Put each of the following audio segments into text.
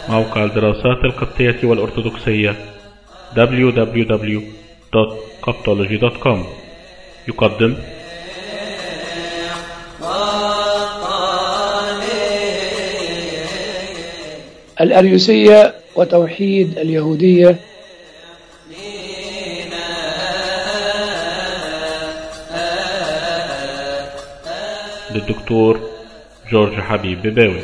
موقع الدراسات القبطية والأرثوذكسية www.coptology.com يقدم الأريوسية وتوحيد اليهودية للدكتور جورج حبيب بباوي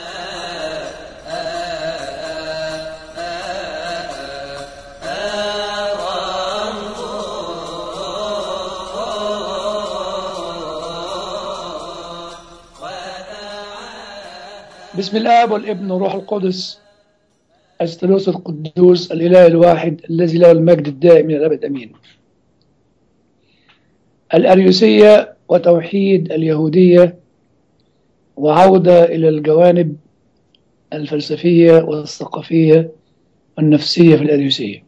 بسم الآب والابن والروح القدس الثالوث القدوس الإله الواحد الذي له المجد الدائم إلى الأبد أمين الأريوسية وتوحيد اليهودية وعودة إلى الجوانب الفلسفية والثقافية والنفسية في الأريوسية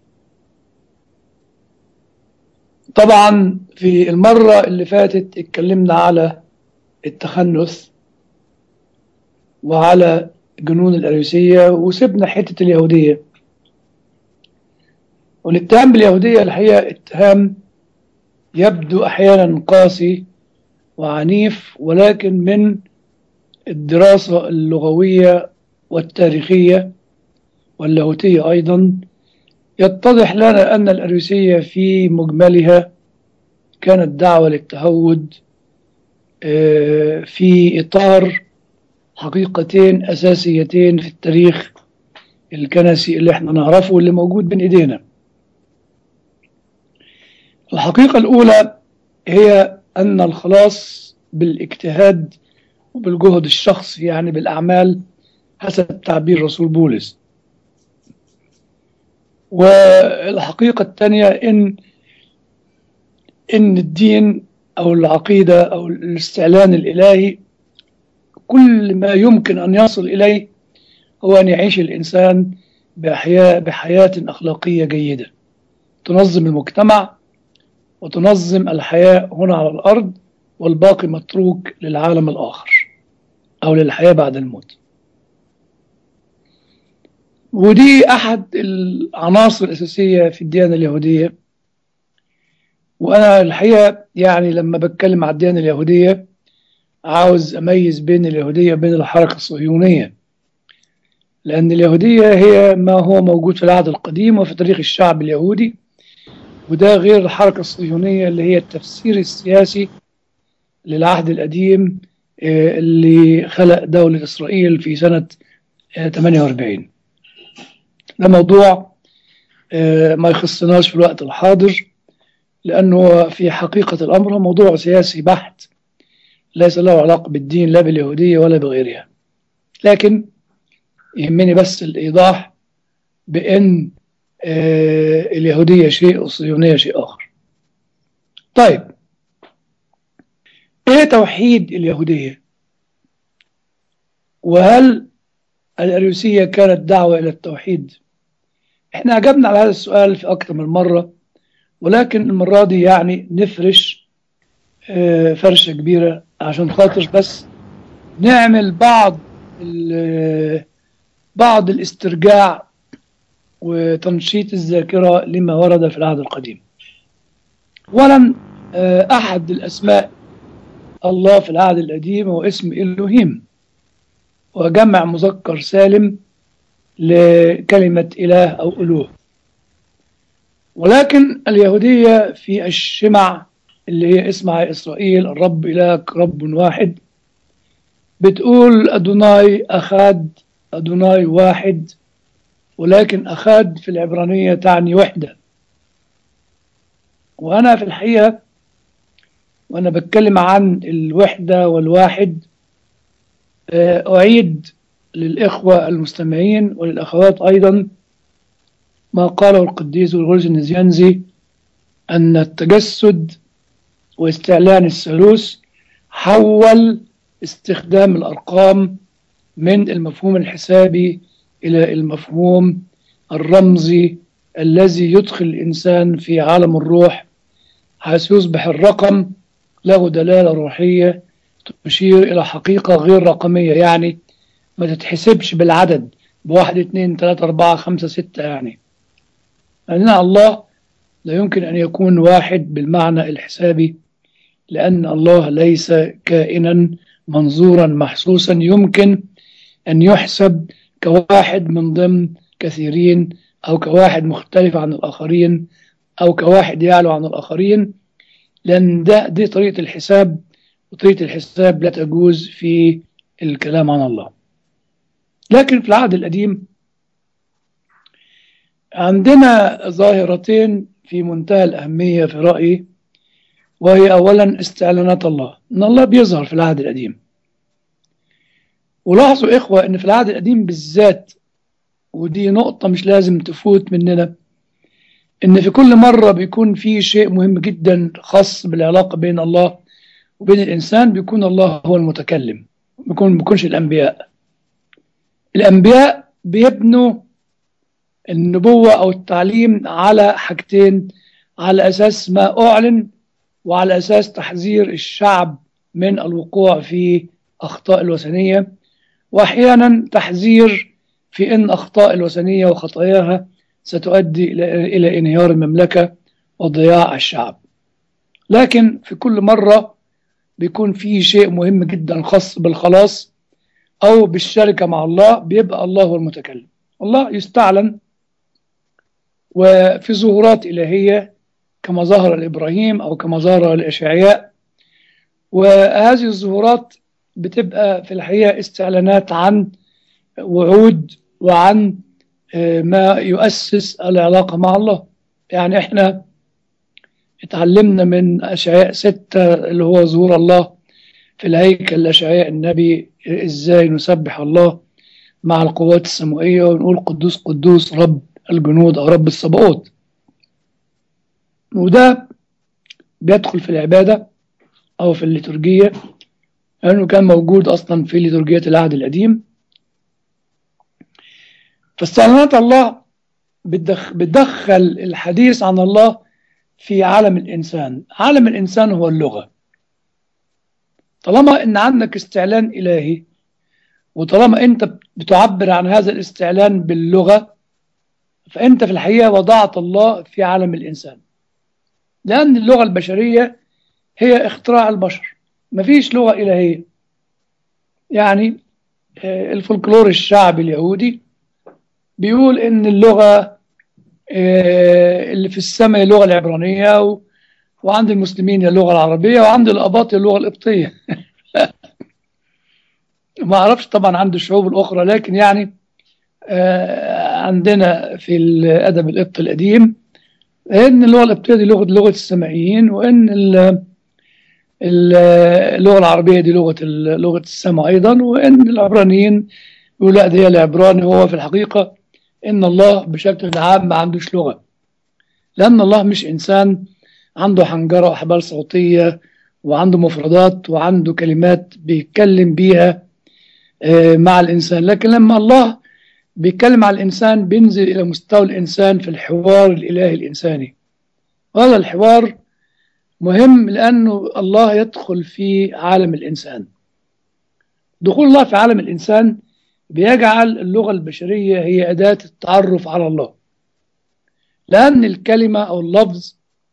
طبعا في المرة اللي فاتت اتكلمنا على التخنث وعلى جنون الأريوسية وسبنا حتة اليهودية والاتهام باليهودية الحقيقة اتهام يبدو أحيانا قاسي وعنيف ولكن من الدراسة اللغوية والتاريخية واللاهوتية أيضا يتضح لنا أن الأريوسية في مجملها كانت دعوة للتهود في إطار حقيقتين أساسيتين في التاريخ الكنسي اللي احنا نعرفه واللي موجود بين ايدينا الحقيقة الأولى هي أن الخلاص بالاجتهاد وبالجهد الشخصي يعني بالأعمال حسب تعبير رسول بولس والحقيقة الثانية إن إن الدين أو العقيدة أو الاستعلان الإلهي كل ما يمكن أن يصل إليه هو أن يعيش الإنسان بحياة, بحياة أخلاقية جيدة تنظم المجتمع وتنظم الحياة هنا على الأرض والباقي متروك للعالم الآخر أو للحياة بعد الموت ودي أحد العناصر الأساسية في الديانة اليهودية وأنا الحقيقة يعني لما بتكلم عن الديانة اليهودية عاوز أميز بين اليهودية وبين الحركة الصهيونية لأن اليهودية هي ما هو موجود في العهد القديم وفي تاريخ الشعب اليهودي وده غير الحركة الصهيونية اللي هي التفسير السياسي للعهد القديم اللي خلق دولة إسرائيل في سنة 48 ده موضوع ما يخصناش في الوقت الحاضر لأنه في حقيقة الأمر هو موضوع سياسي بحت ليس له علاقة بالدين لا باليهودية ولا بغيرها لكن يهمني بس الإيضاح بأن آه اليهودية شيء والصهيونية شيء آخر طيب إيه توحيد اليهودية وهل الأريوسية كانت دعوة إلى التوحيد إحنا أجبنا على هذا السؤال في أكثر من مرة ولكن المرة دي يعني نفرش آه فرشة كبيرة عشان خاطر بس نعمل بعض بعض الاسترجاع وتنشيط الذاكرة لما ورد في العهد القديم ولم أحد الأسماء الله في العهد القديم هو اسم إلهيم وجمع مذكر سالم لكلمة إله أو ألوه ولكن اليهودية في الشمع اللي هي اسمها إسرائيل الرب إلهك رب واحد بتقول أدوناي أخاد أدوناي واحد ولكن أخاد في العبرانية تعني وحدة وأنا في الحقيقة وأنا بتكلم عن الوحدة والواحد أعيد للإخوة المستمعين وللأخوات أيضا ما قاله القديس الغرز النزيانزي أن التجسد واستعلان الثالوث حول استخدام الأرقام من المفهوم الحسابي إلى المفهوم الرمزي الذي يدخل الإنسان في عالم الروح حيث يصبح الرقم له دلالة روحية تشير إلى حقيقة غير رقمية يعني ما تتحسبش بالعدد بواحد اتنين تلاتة أربعة خمسة ستة يعني لأن الله لا يمكن أن يكون واحد بالمعنى الحسابي لأن الله ليس كائنا منظورا محسوسا يمكن أن يحسب كواحد من ضمن كثيرين أو كواحد مختلف عن الآخرين أو كواحد يعلو عن الآخرين لأن ده دي طريقة الحساب وطريقة الحساب لا تجوز في الكلام عن الله لكن في العهد القديم عندنا ظاهرتين في منتهى الأهمية في رأيي وهي أولا استعلانات الله إن الله بيظهر في العهد القديم ولاحظوا إخوة إن في العهد القديم بالذات ودي نقطة مش لازم تفوت مننا إن في كل مرة بيكون في شيء مهم جدا خاص بالعلاقة بين الله وبين الإنسان بيكون الله هو المتكلم بيكون بيكونش الأنبياء الأنبياء بيبنوا النبوة أو التعليم على حاجتين على أساس ما أعلن وعلى أساس تحذير الشعب من الوقوع في أخطاء الوثنية وأحيانا تحذير في أن أخطاء الوثنية وخطاياها ستؤدي إلى انهيار المملكة وضياع الشعب لكن في كل مرة بيكون في شيء مهم جدا خاص بالخلاص أو بالشركة مع الله بيبقى الله هو المتكلم الله يستعلن وفي ظهورات إلهية كما ظهر لإبراهيم أو كما ظهر لإشعياء وهذه الظهورات بتبقى في الحقيقة استعلانات عن وعود وعن ما يؤسس العلاقة مع الله يعني احنا اتعلمنا من أشعياء ستة اللي هو ظهور الله في الهيكل لأشعياء النبي ازاي نسبح الله مع القوات السمائية ونقول قدوس قدوس رب الجنود أو رب الصباوت وده بيدخل في العبادة أو في الليتورجية لأنه كان موجود أصلا في ليتورجية العهد القديم فاستعلانات الله بتدخل الحديث عن الله في عالم الإنسان عالم الإنسان هو اللغة طالما إن عندك استعلان إلهي وطالما أنت بتعبر عن هذا الاستعلان باللغة فأنت في الحقيقة وضعت الله في عالم الإنسان لأن اللغة البشرية هي اختراع البشر مفيش لغة إلهية يعني الفولكلور الشعبي اليهودي بيقول ان اللغة اللي في السماء اللغة العبرانية و... وعند المسلمين اللغة العربية وعند الأباط اللغة القبطية ما أعرفش طبعا عند الشعوب الأخرى لكن يعني عندنا في الأدب القبطي القديم إن اللغة القبطية دي لغة لغة السمائيين وإن اللغة العربية دي لغة لغة السماء أيضا وإن العبرانيين يقولوا لا دي العبراني هو في الحقيقة إن الله بشكل عام ما عندوش لغة لأن الله مش إنسان عنده حنجرة وأحبال صوتية وعنده مفردات وعنده كلمات بيتكلم بيها مع الإنسان لكن لما الله بيتكلم مع الإنسان بينزل إلى مستوى الإنسان في الحوار الإلهي الإنساني وهذا الحوار مهم لأنه الله يدخل في عالم الإنسان دخول الله في عالم الإنسان بيجعل اللغة البشرية هي أداة التعرف على الله لأن الكلمة أو اللفظ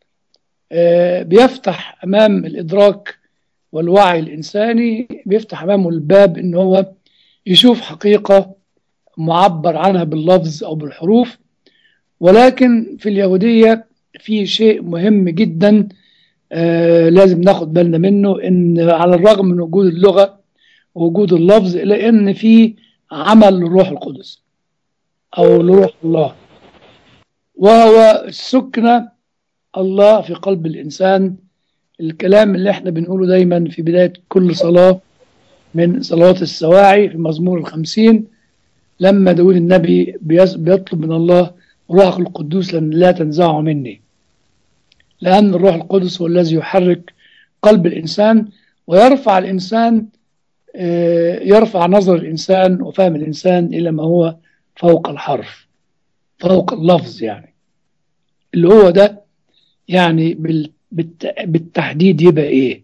بيفتح أمام الإدراك والوعي الإنساني بيفتح أمامه الباب إن هو يشوف حقيقة معبر عنها باللفظ أو بالحروف ولكن في اليهودية في شيء مهم جدا لازم ناخد بالنا منه إن على الرغم من وجود اللغة ووجود اللفظ إلا إن في عمل للروح القدس أو لروح الله وهو سكنة الله في قلب الإنسان الكلام اللي احنا بنقوله دايما في بداية كل صلاة من صلوات السواعي في مزمور الخمسين لما داود النبي بيطلب من الله روحك القدوس لن لا تنزعه مني لأن الروح القدس هو الذي يحرك قلب الإنسان ويرفع الإنسان يرفع نظر الإنسان وفهم الإنسان إلى ما هو فوق الحرف فوق اللفظ يعني اللي هو ده يعني بالتحديد يبقى إيه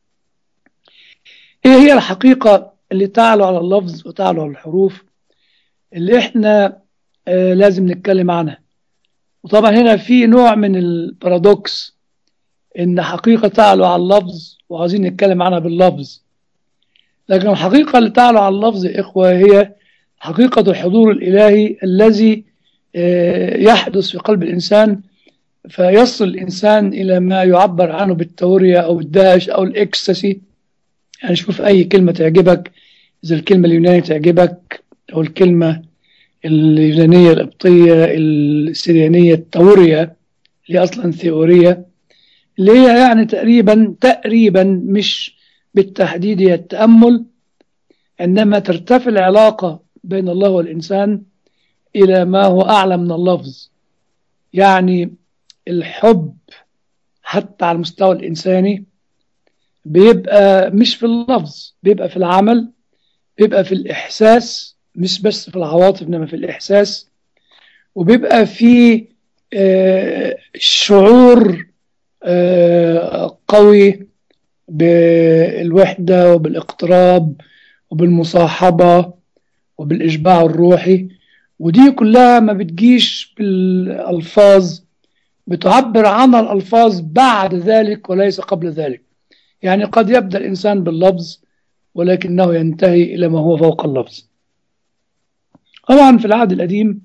إيه هي الحقيقة اللي تعلو على اللفظ وتعلو على الحروف اللي احنا آه لازم نتكلم عنها وطبعا هنا في نوع من البارادوكس ان حقيقة تعلو على اللفظ وعايزين نتكلم عنها باللفظ لكن الحقيقة اللي تعلو على اللفظ يا إخوة هي حقيقة الحضور الإلهي الذي يحدث في قلب الإنسان فيصل الإنسان إلى ما يعبر عنه بالتورية أو الدهش أو الإكستسي يعني شوف أي كلمة تعجبك إذا الكلمة اليونانية تعجبك أو الكلمة اليونانية القبطية السريانية التورية اللي أصلا ثيورية اللي هي يعني تقريبا تقريبا مش بالتحديد هي التأمل عندما ترتفع العلاقة بين الله والإنسان إلى ما هو أعلى من اللفظ يعني الحب حتى على المستوى الإنساني بيبقى مش في اللفظ بيبقى في العمل بيبقى في الإحساس مش بس في العواطف إنما في الإحساس وبيبقى في آه شعور آه قوي بالوحدة وبالاقتراب وبالمصاحبة وبالإشباع الروحي ودي كلها ما بتجيش بالألفاظ بتعبر عنها الألفاظ بعد ذلك وليس قبل ذلك يعني قد يبدأ الإنسان باللفظ ولكنه ينتهي إلى ما هو فوق اللفظ طبعا في العهد القديم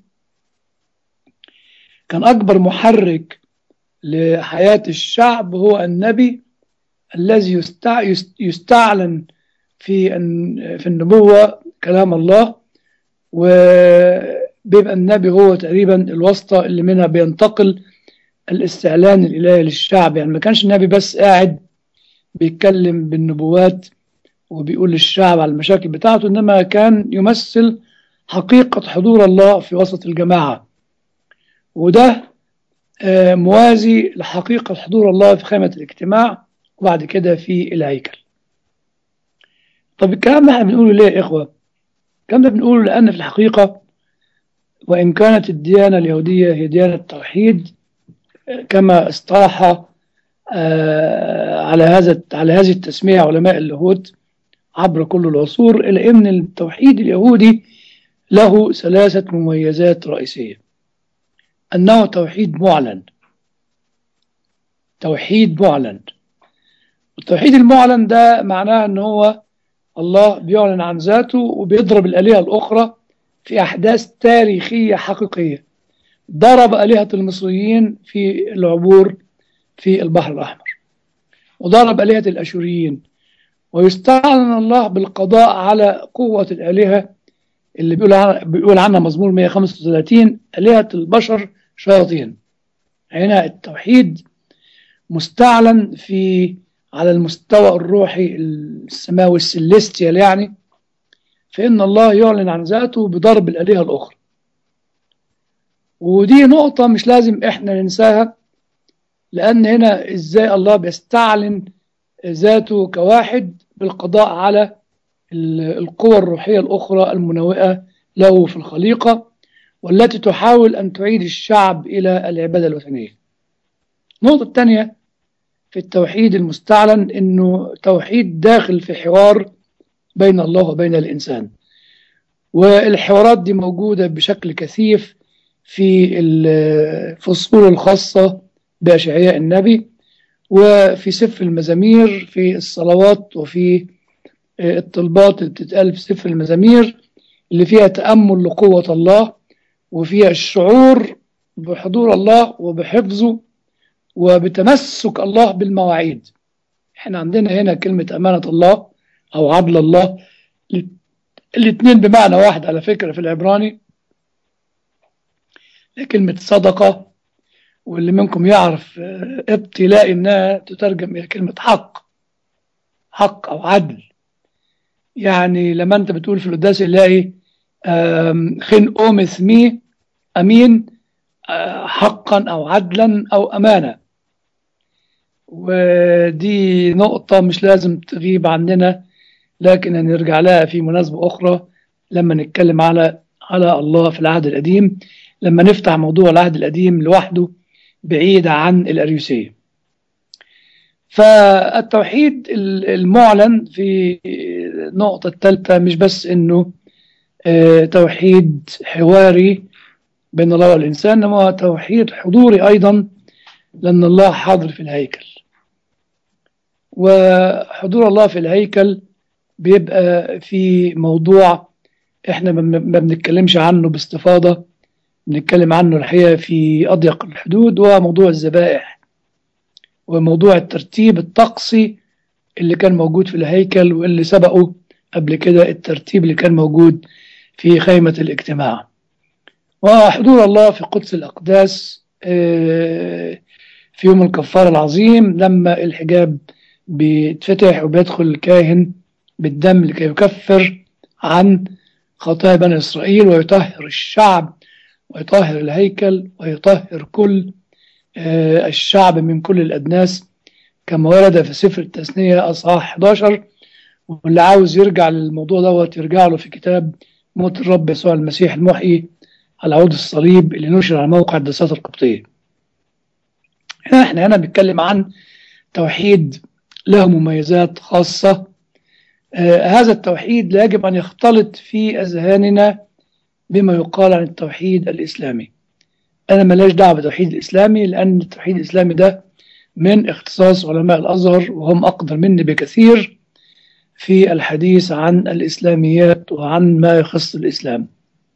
كان أكبر محرك لحياة الشعب هو النبي الذي يستعلن في في النبوة كلام الله وبيبقى النبي هو تقريبا الواسطة اللي منها بينتقل الاستعلان الإلهي للشعب يعني ما كانش النبي بس قاعد بيتكلم بالنبوات وبيقول للشعب على المشاكل بتاعته إنما كان يمثل حقيقة حضور الله في وسط الجماعة وده موازي لحقيقة حضور الله في خيمة الاجتماع وبعد كده في الهيكل طب الكلام ده احنا بنقوله ليه يا إخوة الكلام ده بنقوله لأن في الحقيقة وإن كانت الديانة اليهودية هي ديانة توحيد كما اصطلح على هذا على هذه التسمية علماء اللاهوت عبر كل العصور إلا أن التوحيد اليهودي له ثلاثة مميزات رئيسية أنه توحيد معلن توحيد معلن التوحيد المعلن ده معناه أن هو الله بيعلن عن ذاته وبيضرب الآلهة الأخرى في أحداث تاريخية حقيقية ضرب آلهة المصريين في العبور في البحر الأحمر وضرب آلهة الأشوريين ويستعلن الله بالقضاء على قوة الآلهة اللي بيقول عنها, بيقول عنها مزمور 135 آلهة البشر شياطين هنا التوحيد مستعلن في على المستوى الروحي السماوي السلستيال يعني فإن الله يعلن عن ذاته بضرب الآلهة الأخرى ودي نقطة مش لازم إحنا ننساها لأن هنا إزاي الله بيستعلن ذاته كواحد بالقضاء على القوى الروحية الأخرى المنوئة له في الخليقة والتي تحاول أن تعيد الشعب إلى العبادة الوثنية النقطة الثانية في التوحيد المستعلن أنه توحيد داخل في حوار بين الله وبين الإنسان والحوارات دي موجودة بشكل كثيف في الفصول الخاصة بأشعياء النبي وفي سفر المزامير في الصلوات وفي الطلبات اللي بتتقال في سفر المزامير اللي فيها تأمل لقوة الله وفيها الشعور بحضور الله وبحفظه وبتمسك الله بالمواعيد احنا عندنا هنا كلمة أمانة الله أو عدل الله الاثنين بمعنى واحد على فكرة في العبراني كلمة صدقة واللي منكم يعرف ابتلاء انها تترجم الى كلمة حق حق او عدل يعني لما انت بتقول في القداس الهي خن اومث مي امين حقا او عدلا او امانه ودي نقطة مش لازم تغيب عننا لكن نرجع لها في مناسبة أخرى لما نتكلم على على الله في العهد القديم لما نفتح موضوع العهد القديم لوحده بعيد عن الأريوسية فالتوحيد المعلن في النقطة الثالثة مش بس انه آه، توحيد حواري بين الله والإنسان إنما هو توحيد حضوري أيضا لأن الله حاضر في الهيكل وحضور الله في الهيكل بيبقى في موضوع احنا ما ما بنتكلمش عنه باستفاضة بنتكلم عنه الحقيقة في أضيق الحدود وهو موضوع الذبائح وموضوع الترتيب الطقسي اللي كان موجود في الهيكل واللي سبقه قبل كده الترتيب اللي كان موجود في خيمة الاجتماع وحضور الله في قدس الأقداس آه، في يوم الكفارة العظيم لما الحجاب بيتفتح وبيدخل الكاهن بالدم لكي يكفر عن خطايا بني إسرائيل ويطهر الشعب ويطهر الهيكل ويطهر كل آه، الشعب من كل الأدناس كما ورد في سفر التثنية أصحاح 11 واللي عاوز يرجع للموضوع دوت يرجع له في كتاب موت الرب يسوع المسيح المحيي على عود الصليب اللي نشر على موقع الدراسات القبطية هنا احنا هنا بنتكلم عن توحيد له مميزات خاصة آه هذا التوحيد لا يجب أن يختلط في أذهاننا بما يقال عن التوحيد الإسلامي أنا ملاش دعوة بالتوحيد الإسلامي لأن التوحيد الإسلامي ده من اختصاص علماء الأزهر وهم أقدر مني بكثير في الحديث عن الإسلاميات وعن ما يخص الإسلام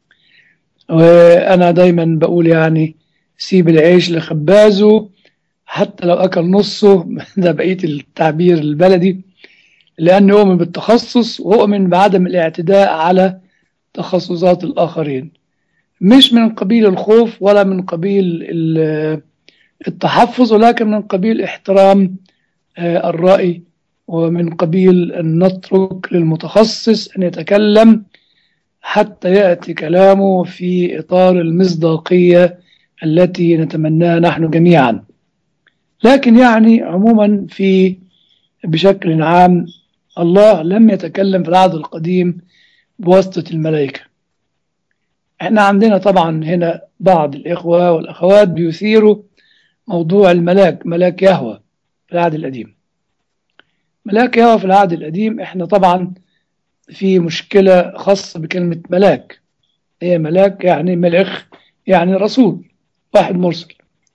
وأنا دايما بقول يعني سيب العيش لخبازه حتى لو أكل نصه ده بقية التعبير البلدي لأنه يؤمن بالتخصص ويؤمن بعدم الاعتداء على تخصصات الآخرين مش من قبيل الخوف ولا من قبيل التحفظ ولكن من قبيل احترام الرأي ومن قبيل أن نترك للمتخصص أن يتكلم حتى يأتي كلامه في إطار المصداقية التي نتمناها نحن جميعا لكن يعني عموما في بشكل عام الله لم يتكلم في العهد القديم بواسطة الملائكة احنا عندنا طبعا هنا بعض الإخوة والأخوات بيثيروا موضوع الملاك ملاك يهوى في العهد القديم ملاك يهوى في العهد القديم احنا طبعا في مشكلة خاصة بكلمة ملاك هي ملاك يعني ملك يعني رسول واحد مرسل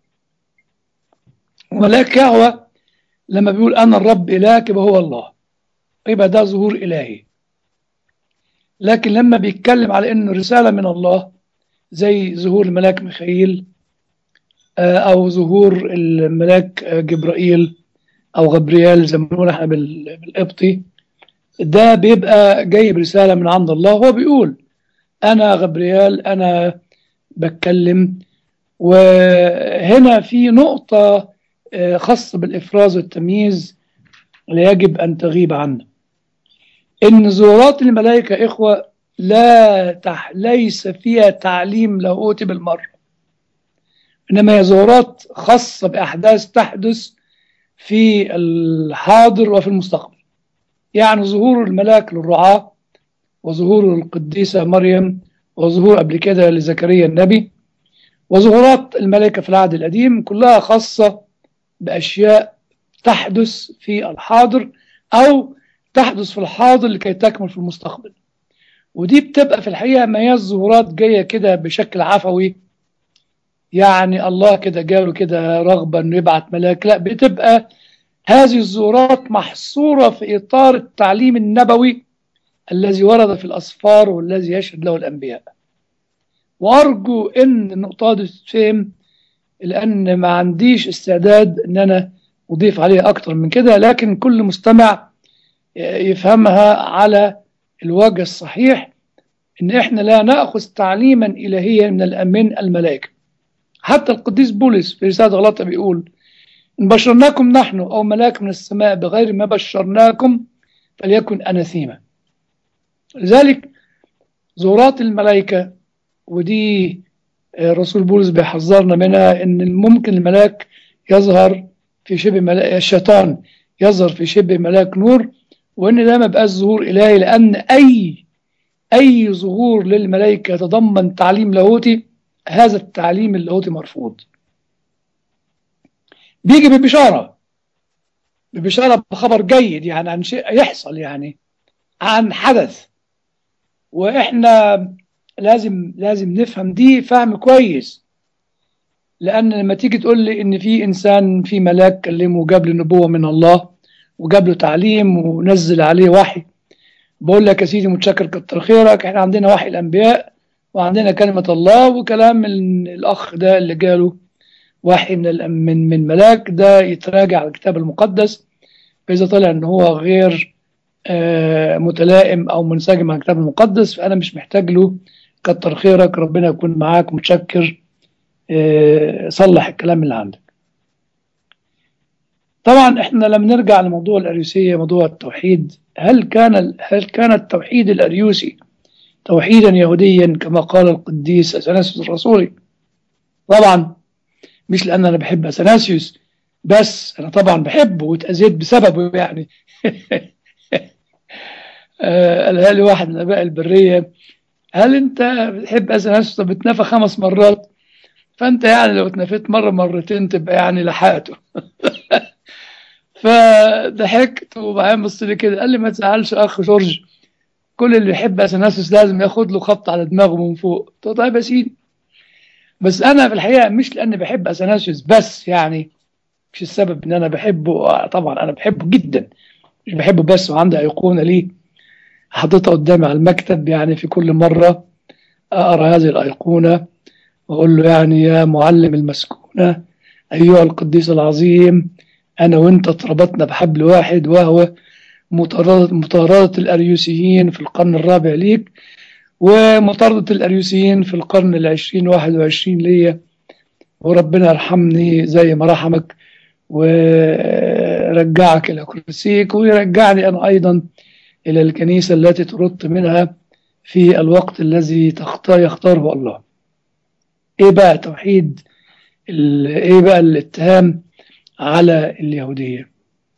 وملاك يهوى لما بيقول أنا الرب إلهك يبقى هو الله يبقى ده ظهور إلهي لكن لما بيتكلم على إنه رسالة من الله زي ظهور الملاك ميخائيل أو ظهور الملاك جبرائيل أو غبريال زي ما بنقول احنا بالقبطي ده بيبقى جايب رسالة من عند الله هو بيقول أنا غبريال أنا بتكلم وهنا في نقطة خاصة بالإفراز والتمييز لا يجب أن تغيب عنا إن زورات الملائكة إخوة لا تح ليس فيها تعليم لاهوتي بالمرة إنما هي زورات خاصة بأحداث تحدث في الحاضر وفي المستقبل يعني ظهور الملاك للرعاة وظهور القديسة مريم وظهور قبل كده لزكريا النبي وظهورات الملائكة في العهد القديم كلها خاصة بأشياء تحدث في الحاضر أو تحدث في الحاضر لكي تكمل في المستقبل ودي بتبقى في الحقيقة ما هي الظهورات جاية كده بشكل عفوي يعني الله كده جاله كده رغبة انه يبعت ملاك لا بتبقى هذه الظهورات محصورة في إطار التعليم النبوي الذي ورد في الأسفار والذي يشهد له الأنبياء وأرجو أن النقطة دي تتفهم لأن ما عنديش استعداد أن أنا أضيف عليها أكتر من كده لكن كل مستمع يفهمها على الوجه الصحيح أن إحنا لا نأخذ تعليما إلهيا من من الملائكة حتى القديس بولس في رسالة غلطة بيقول إن بشرناكم نحن أو ملاك من السماء بغير ما بشرناكم فليكن أناثيما لذلك زورات الملائكة ودي الرسول بولس بيحذرنا منها إن ممكن الملاك يظهر في شبه ملاك الشيطان يظهر في شبه ملاك نور وإن ده ما بقاش ظهور إلهي لأن أي أي ظهور للملائكة يتضمن تعليم لاهوتي هذا التعليم اللاهوتي مرفوض بيجي ببشارة ببشارة بخبر جيد يعني عن شيء يحصل يعني عن حدث واحنا لازم لازم نفهم دي فهم كويس لان لما تيجي تقول لي ان في انسان في ملاك كلمه وجاب له نبوه من الله وجاب له تعليم ونزل عليه وحي بقول لك يا سيدي متشكر كتر خيرك احنا عندنا وحي الانبياء وعندنا كلمه الله وكلام ال- الاخ ده اللي جاله وحي من الأم- من من ملاك ده يتراجع على الكتاب المقدس فاذا طلع ان هو غير آه، متلائم او منسجم مع الكتاب المقدس فانا مش محتاج له كتر خيرك ربنا يكون معاك متشكر آه، صلح الكلام اللي عندك طبعا احنا لما نرجع لموضوع الاريوسيه موضوع التوحيد هل كان هل كان التوحيد الاريوسي توحيدا يهوديا كما قال القديس اثناسيوس الرسولي طبعا مش لان انا بحب اثناسيوس بس انا طبعا بحبه واتاذيت بسببه يعني آه، قالها لي واحد من اباء البريه هل انت بتحب اثناسيوس طب اتنفى خمس مرات فانت يعني لو اتنفيت مره مرتين تبقى يعني لحقته فضحكت وبعدين بص لي كده قال لي ما تزعلش اخ جورج كل اللي يحب اثناسيوس لازم ياخد له خبط على دماغه من فوق قلت له طيب يا سيدي بس انا في الحقيقه مش لاني بحب اثناسيوس بس يعني مش السبب ان انا بحبه آه، طبعا انا بحبه جدا مش بحبه بس وعندي ايقونه ليه حاططها قدامي على المكتب يعني في كل مره اقرا هذه الايقونه واقول له يعني يا معلم المسكونه ايها القديس العظيم انا وانت اتربطنا بحبل واحد وهو مطاردة مطاردة الأريوسيين في القرن الرابع ليك ومطاردة الأريوسيين في القرن العشرين واحد وعشرين ليا وربنا يرحمني زي ما رحمك ورجعك إلى كرسيك ويرجعني أنا أيضا إلى الكنيسة التي ترد منها في الوقت الذي تختار يختاره الله إيه بقى توحيد ال- إيه بقى الاتهام على اليهودية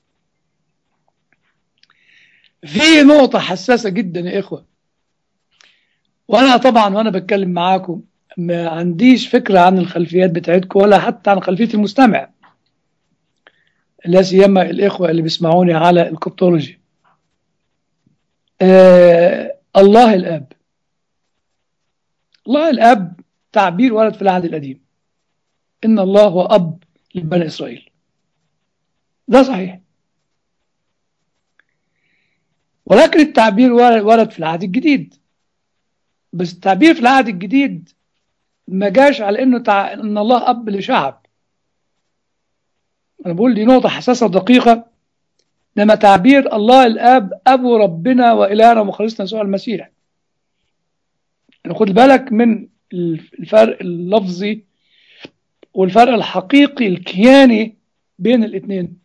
في نقطة حساسة جدا يا إخوة وأنا طبعا وأنا بتكلم معاكم ما عنديش فكرة عن الخلفيات بتاعتكم ولا حتى عن خلفية المستمع لا سيما الإخوة اللي بيسمعوني على الكوبتولوجي آه الله الآب الله الآب تعبير ورد في العهد القديم إن الله هو أب لبني إسرائيل ده صحيح ولكن التعبير ورد في العهد الجديد بس التعبير في العهد الجديد ما جاش على انه تع... ان الله اب لشعب انا بقول دي نقطه حساسه ودقيقه لما تعبير الله الاب ابو ربنا والهنا ومخلصنا يسوع المسيح يعني خد بالك من الفرق اللفظي والفرق الحقيقي الكياني بين الاثنين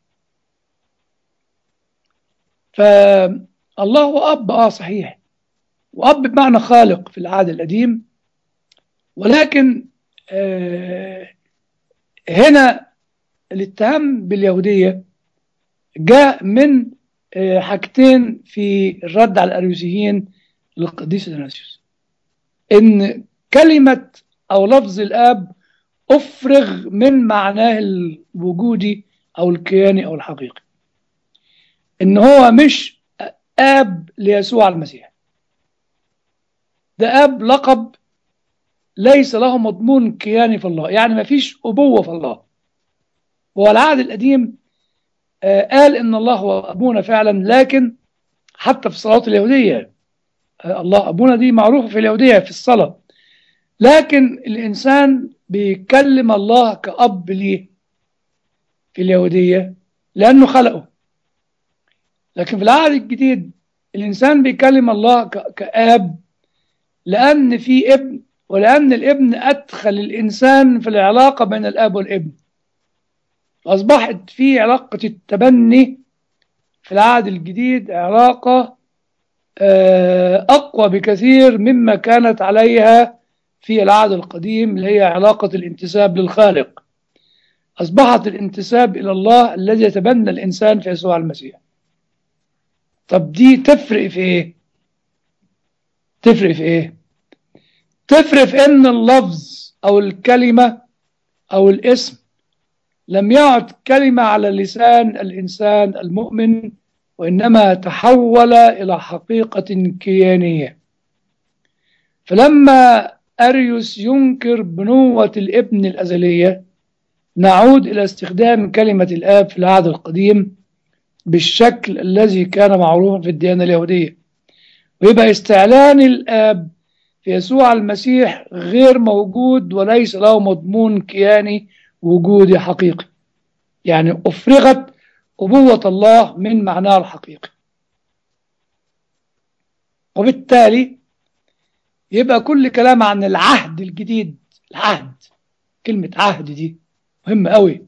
فالله هو اب اه صحيح واب بمعنى خالق في العهد القديم ولكن آه هنا الاتهام باليهودية جاء من آه حاجتين في الرد على الأريوسيين للقديس اثناسيوس إن كلمة أو لفظ الآب أفرغ من معناه الوجودي أو الكياني أو الحقيقي إن هو مش آب ليسوع المسيح ده آب لقب ليس له مضمون كياني في الله يعني ما فيش أبوة في الله هو العهد القديم آه قال إن الله هو أبونا فعلا لكن حتى في الصلاة اليهودية آه الله أبونا دي معروفة في اليهودية في الصلاة لكن الإنسان بيكلم الله كأب ليه في اليهودية لأنه خلقه لكن في العهد الجديد الإنسان بيكلم الله كآب لأن في ابن ولأن الابن أدخل الإنسان في العلاقة بين الأب والابن أصبحت في علاقة التبني في العهد الجديد علاقة أقوى بكثير مما كانت عليها في العهد القديم اللي هي علاقة الانتساب للخالق أصبحت الانتساب إلى الله الذي يتبنى الإنسان في يسوع المسيح طب دي تفرق في إيه؟ تفرق في إيه؟ تفرق في ان اللفظ او الكلمة او الاسم لم يعد كلمة على لسان الانسان المؤمن وانما تحول الى حقيقة كيانية فلما أريوس ينكر بنوة الابن الأزلية نعود إلى استخدام كلمة الآب في العهد القديم بالشكل الذي كان معروفا في الديانة اليهودية ويبقى استعلان الآب في يسوع المسيح غير موجود وليس له مضمون كياني وجودي حقيقي يعني أفرغت أبوة الله من معناها الحقيقي وبالتالي يبقى كل كلام عن العهد الجديد العهد كلمة عهد دي مهمة قوي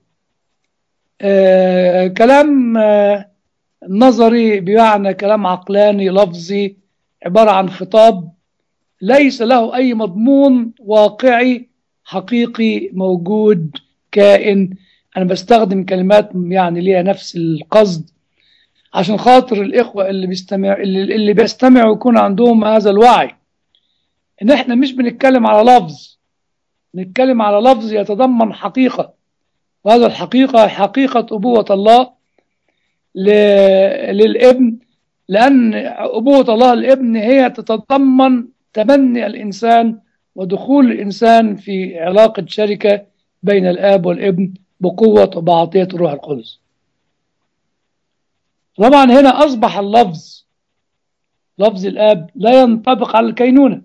آه كلام آه نظري بمعنى كلام عقلاني لفظي عبارة عن خطاب ليس له أي مضمون واقعي حقيقي موجود كائن أنا بستخدم كلمات يعني ليها نفس القصد عشان خاطر الإخوة اللي بيستمع اللي, اللي بيستمعوا يكون عندهم هذا الوعي إن إحنا مش بنتكلم على لفظ نتكلم على لفظ يتضمن حقيقة وهذا الحقيقة حقيقة أبوة الله للابن لأن أبوة الله الابن هي تتضمن تبني الإنسان ودخول الإنسان في علاقة شركة بين الآب والابن بقوة وبعطية الروح القدس طبعا هنا أصبح اللفظ لفظ الآب لا ينطبق على الكينونة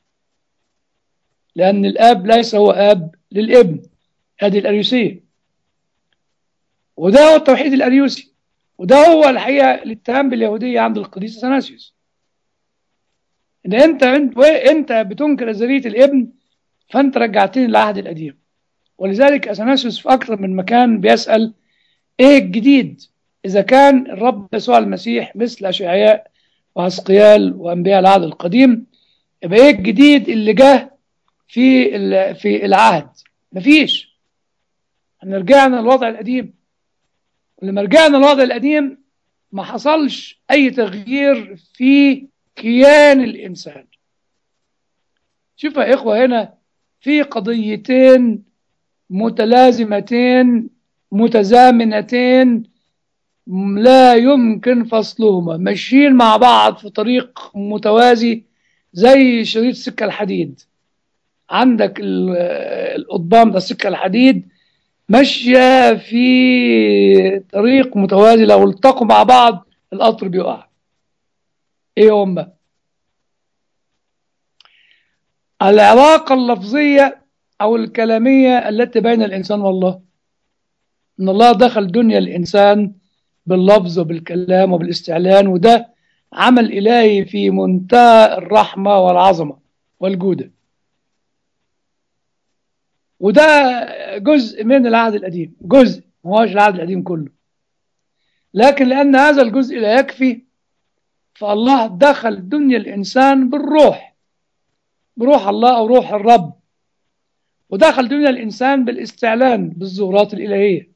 لأن الآب ليس هو آب للابن هذه الأريوسية وده هو التوحيد الأريوسي وده هو الحقيقة الاتهام باليهودية عند القديس اثناسيوس ان انت انت انت بتنكر ازليه الابن فانت رجعتني للعهد القديم ولذلك اثناسيوس في اكثر من مكان بيسال ايه الجديد اذا كان الرب يسوع المسيح مثل اشعياء وحسقيال وانبياء العهد القديم يبقى ايه الجديد اللي جه في في العهد مفيش احنا رجعنا للوضع القديم ولما رجعنا للوضع القديم ما حصلش اي تغيير في كيان الإنسان شوف يا إخوة هنا في قضيتين متلازمتين متزامنتين لا يمكن فصلهما ماشيين مع بعض في طريق متوازي زي شريط سكة الحديد عندك القضبان ده سكة الحديد ماشية في طريق متوازي لو التقوا مع بعض القطر بيقع ايه هم العلاقة اللفظية او الكلامية التي بين الانسان والله ان الله دخل دنيا الانسان باللفظ وبالكلام وبالاستعلان وده عمل الهي في منتهى الرحمة والعظمة والجودة وده جزء من العهد القديم جزء ما هوش العهد القديم كله لكن لأن هذا الجزء لا يكفي فالله دخل دنيا الإنسان بالروح بروح الله أو روح الرب ودخل دنيا الإنسان بالاستعلان بالزورات الإلهية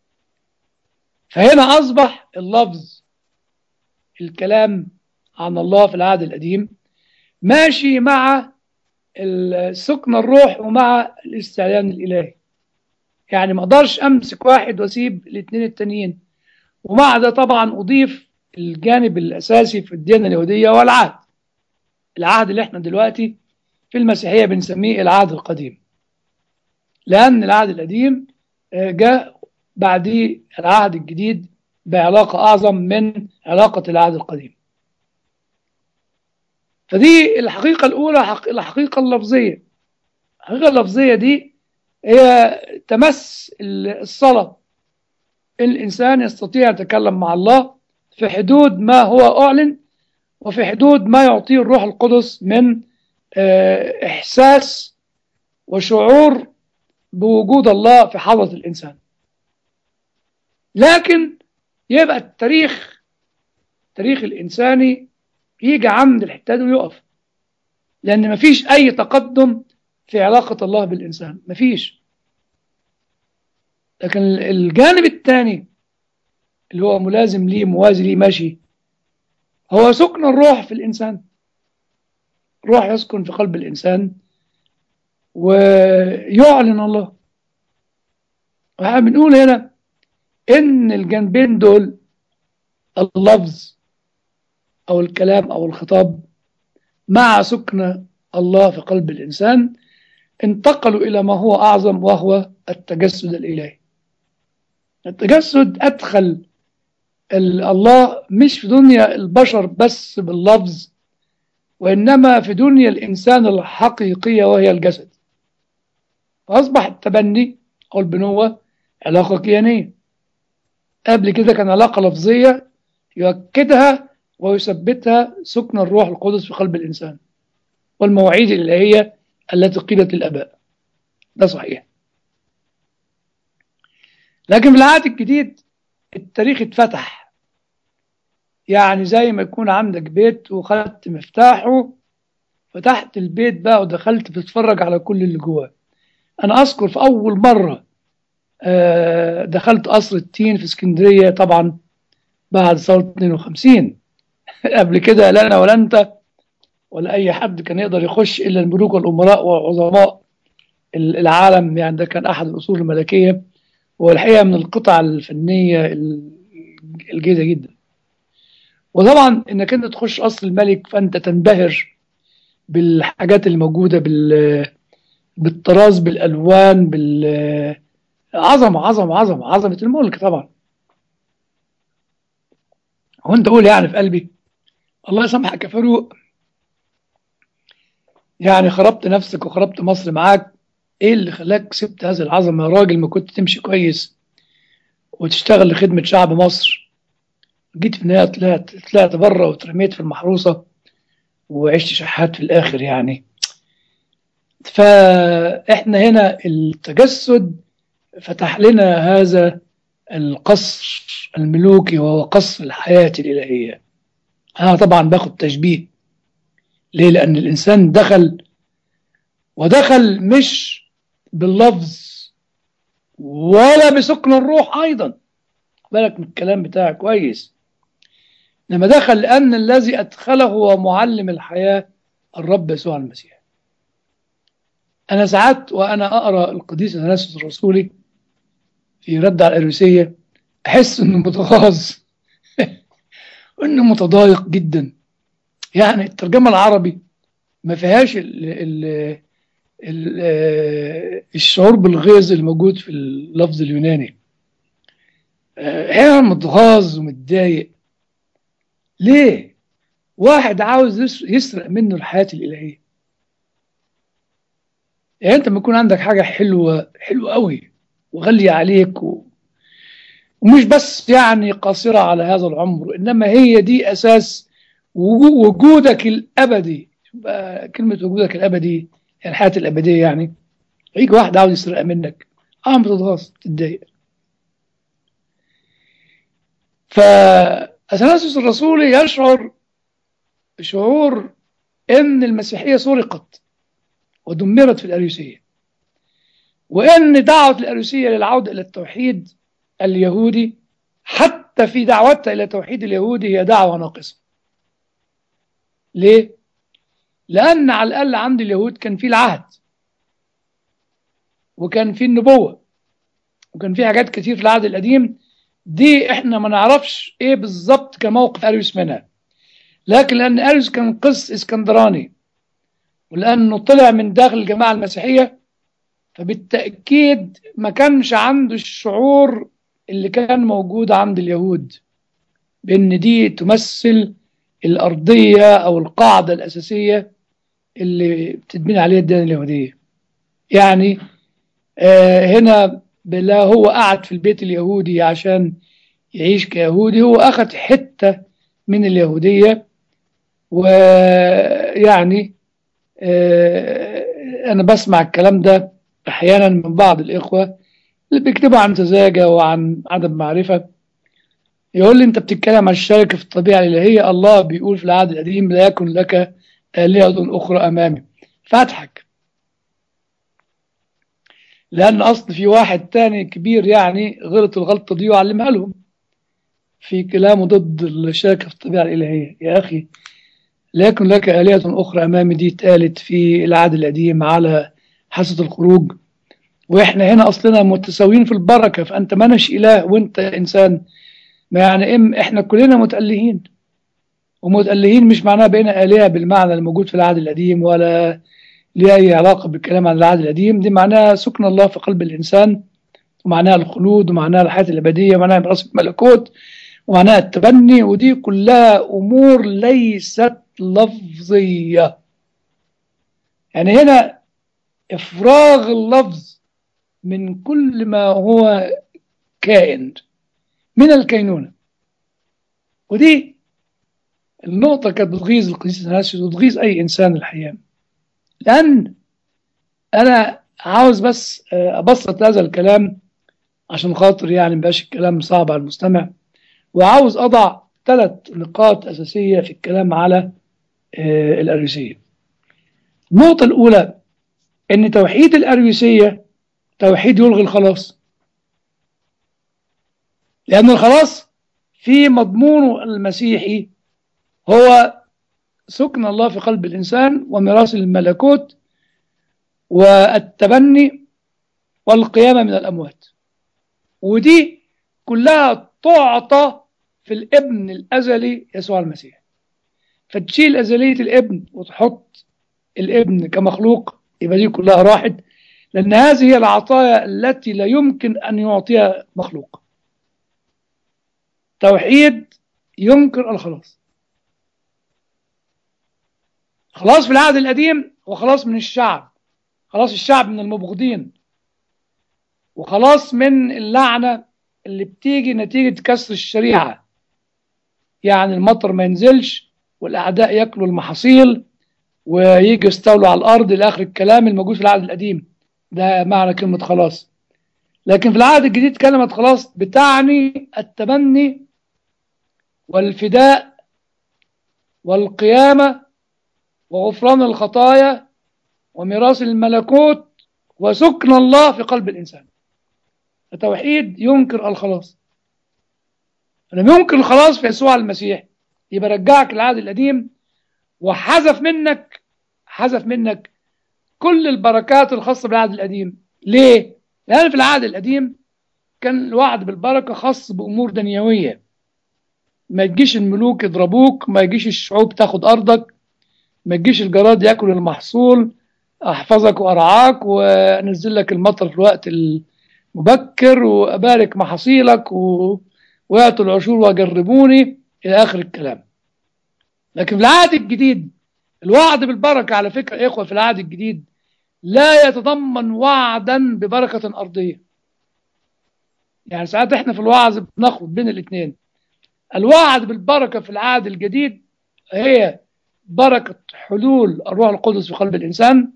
فهنا أصبح اللفظ الكلام عن الله في العهد القديم ماشي مع سكن الروح ومع الاستعلان الإلهي يعني ما اقدرش امسك واحد واسيب الاثنين التانيين ومع ده طبعا اضيف الجانب الاساسي في الديانه اليهوديه هو العهد العهد اللي احنا دلوقتي في المسيحيه بنسميه العهد القديم لان العهد القديم جاء بعديه العهد الجديد بعلاقه اعظم من علاقه العهد القديم فدي الحقيقه الاولى الحقيقه اللفظيه الحقيقه اللفظيه دي هي تمس الصلاة الإنسان يستطيع أن يتكلم مع الله في حدود ما هو أعلن وفي حدود ما يعطيه الروح القدس من إحساس وشعور بوجود الله في حضرة الإنسان لكن يبقى التاريخ التاريخ الإنساني يجي عند الحتة دي ويقف لأن مفيش أي تقدم في علاقة الله بالإنسان مفيش لكن الجانب الثاني اللي هو ملازم ليه موازي ليه ماشي هو سكن الروح في الإنسان روح يسكن في قلب الإنسان ويعلن الله واحنا بنقول هنا إن الجانبين دول اللفظ أو الكلام أو الخطاب مع سكن الله في قلب الإنسان انتقلوا إلى ما هو أعظم وهو التجسد الإلهي التجسد أدخل الله مش في دنيا البشر بس باللفظ وإنما في دنيا الإنسان الحقيقية وهي الجسد فأصبح التبني أو البنوة علاقة كيانية قبل كده كان علاقة لفظية يؤكدها ويثبتها سكن الروح القدس في قلب الإنسان والمواعيد الإلهية التي قيلت للآباء ده صحيح لكن في العهد الجديد التاريخ اتفتح يعني زي ما يكون عندك بيت وخدت مفتاحه فتحت البيت بقى ودخلت بتتفرج على كل اللي جواه انا اذكر في اول مره دخلت قصر التين في اسكندريه طبعا بعد ثوره 52 قبل كده لا انا ولا انت ولا اي حد كان يقدر يخش الا الملوك والامراء وعظماء العالم يعني ده كان احد الاصول الملكيه والحقيقه من القطع الفنيه الجيده جدا وطبعا انك انت تخش قصر الملك فانت تنبهر بالحاجات اللي موجوده بال بالطراز بالالوان بال عظمه عظمه عظمه عظمه الملك طبعا وانت قول يعني في قلبي الله يسامحك يا فاروق يعني خربت نفسك وخربت مصر معاك ايه اللي خلاك سبت هذه العظمه يا راجل ما كنت تمشي كويس وتشتغل لخدمه شعب مصر جيت في النهايه طلعت طلعت بره واترميت في المحروسه وعشت شحات في الاخر يعني فاحنا هنا التجسد فتح لنا هذا القصر الملوكي وهو قصر الحياه الالهيه انا طبعا باخد تشبيه ليه لان الانسان دخل ودخل مش باللفظ ولا بسكن الروح ايضا بالك من الكلام بتاعك كويس لما دخل لان الذي ادخله هو معلم الحياه الرب يسوع المسيح انا ساعات وانا اقرا القديس اثناسيوس الرسولي في رد على الاريوسيه احس انه متغاظ انه متضايق جدا يعني الترجمه العربي ما فيهاش ال ال ال الشعور بالغيظ الموجود في اللفظ اليوناني احيانا متغاظ ومتضايق ليه واحد عاوز يسرق منه الحياة الإلهية يعني انت لما يكون عندك حاجة حلوة حلوة قوي وغالية عليك و... ومش بس يعني قاصرة على هذا العمر إنما هي دي أساس وجودك الأبدي كلمة وجودك الأبدي يعني الحياة الأبدية يعني يجي واحد عاوز يسرقها منك اه بتتغاظ تتضايق فأثناسيوس الرسولي يشعر بشعور ان المسيحية سرقت ودمرت في الأريوسية وان دعوة الأريوسية للعودة إلى التوحيد اليهودي حتى في دعوتها إلى توحيد اليهودي هي دعوة ناقصة ليه؟ لأن على الأقل عند اليهود كان في العهد وكان في النبوة وكان في حاجات كتير في العهد القديم دي احنا ما نعرفش ايه بالظبط كموقف اريوس منها لكن لان اريوس كان قس اسكندراني ولانه طلع من داخل الجماعه المسيحيه فبالتاكيد ما كانش عنده الشعور اللي كان موجود عند اليهود بان دي تمثل الارضيه او القاعده الاساسيه اللي بتتبني عليها الديانه اليهوديه يعني آه هنا لا هو قعد في البيت اليهودي عشان يعيش كيهودي هو أخذ حتة من اليهودية ويعني أنا بسمع الكلام ده أحيانا من بعض الإخوة اللي بيكتبوا عن سذاجة وعن عدم معرفة يقول لي أنت بتتكلم عن الشركة في الطبيعة الإلهية الله بيقول في العهد القديم لا يكن لك آلهة أخرى أمامي فأضحك لأن أصل في واحد تاني كبير يعني غلط الغلطة دي وعلمها لهم في كلامه ضد الشركة في الطبيعة الإلهية يا أخي لا يكن لك آلهة أخرى أمامي دي اتقالت في العهد القديم على حاسة الخروج وإحنا هنا أصلنا متساويين في البركة فأنت منش إله وأنت إنسان ما يعني إم إحنا كلنا متألهين ومتألهين مش معناها بقينا آلهة بالمعنى الموجود في العهد القديم ولا ليه أي علاقة بالكلام عن العهد القديم دي معناها سكن الله في قلب الإنسان ومعناها الخلود ومعناها الحياة الأبدية ومعناها ميراث الملكوت ومعناها التبني ودي كلها أمور ليست لفظية يعني هنا إفراغ اللفظ من كل ما هو كائن من الكينونة ودي النقطة كانت بتغيظ القديس الناسيوس وتغيظ أي إنسان الحقيقة لأن أنا عاوز بس أبسط هذا الكلام عشان خاطر يعني مبقاش الكلام صعب على المستمع وعاوز أضع ثلاث نقاط أساسية في الكلام على الأريوسية النقطة الأولى أن توحيد الأريوسية توحيد يلغي الخلاص لأن الخلاص في مضمونه المسيحي هو سكن الله في قلب الإنسان وميراث الملكوت والتبني والقيامة من الأموات ودي كلها تعطى في الابن الأزلي يسوع المسيح فتشيل أزلية الابن وتحط الابن كمخلوق يبقى دي كلها راحت لأن هذه هي العطايا التي لا يمكن أن يعطيها مخلوق توحيد ينكر الخلاص خلاص في العهد القديم وخلاص من الشعب خلاص الشعب من المبغضين وخلاص من اللعنة اللي بتيجي نتيجة كسر الشريعة يعني المطر ما ينزلش والأعداء يأكلوا المحاصيل ويجي يستولوا على الأرض إلى آخر الكلام الموجود في العهد القديم ده معنى كلمة خلاص لكن في العهد الجديد كلمة خلاص بتعني التبني والفداء والقيامة وغفران الخطايا وميراث الملكوت وسكن الله في قلب الإنسان التوحيد ينكر الخلاص لما ينكر الخلاص في يسوع المسيح يبقى رجعك العهد القديم وحذف منك حذف منك كل البركات الخاصة بالعهد القديم ليه؟ لأن في العهد القديم كان الوعد بالبركة خاص بأمور دنيوية ما يجيش الملوك يضربوك ما يجيش الشعوب تاخد أرضك ما يجيش الجراد ياكل المحصول أحفظك وأرعاك وأنزل لك المطر في الوقت المبكر وأبارك محاصيلك و... ويأتوا العشور وجربوني إلى آخر الكلام لكن في العهد الجديد الوعد بالبركة على فكرة يا إخوة في العهد الجديد لا يتضمن وعدا ببركة أرضية يعني ساعات احنا في الوعظ بنخلط بين الاثنين الوعد بالبركة في العهد الجديد هي بركة حلول الروح القدس في قلب الإنسان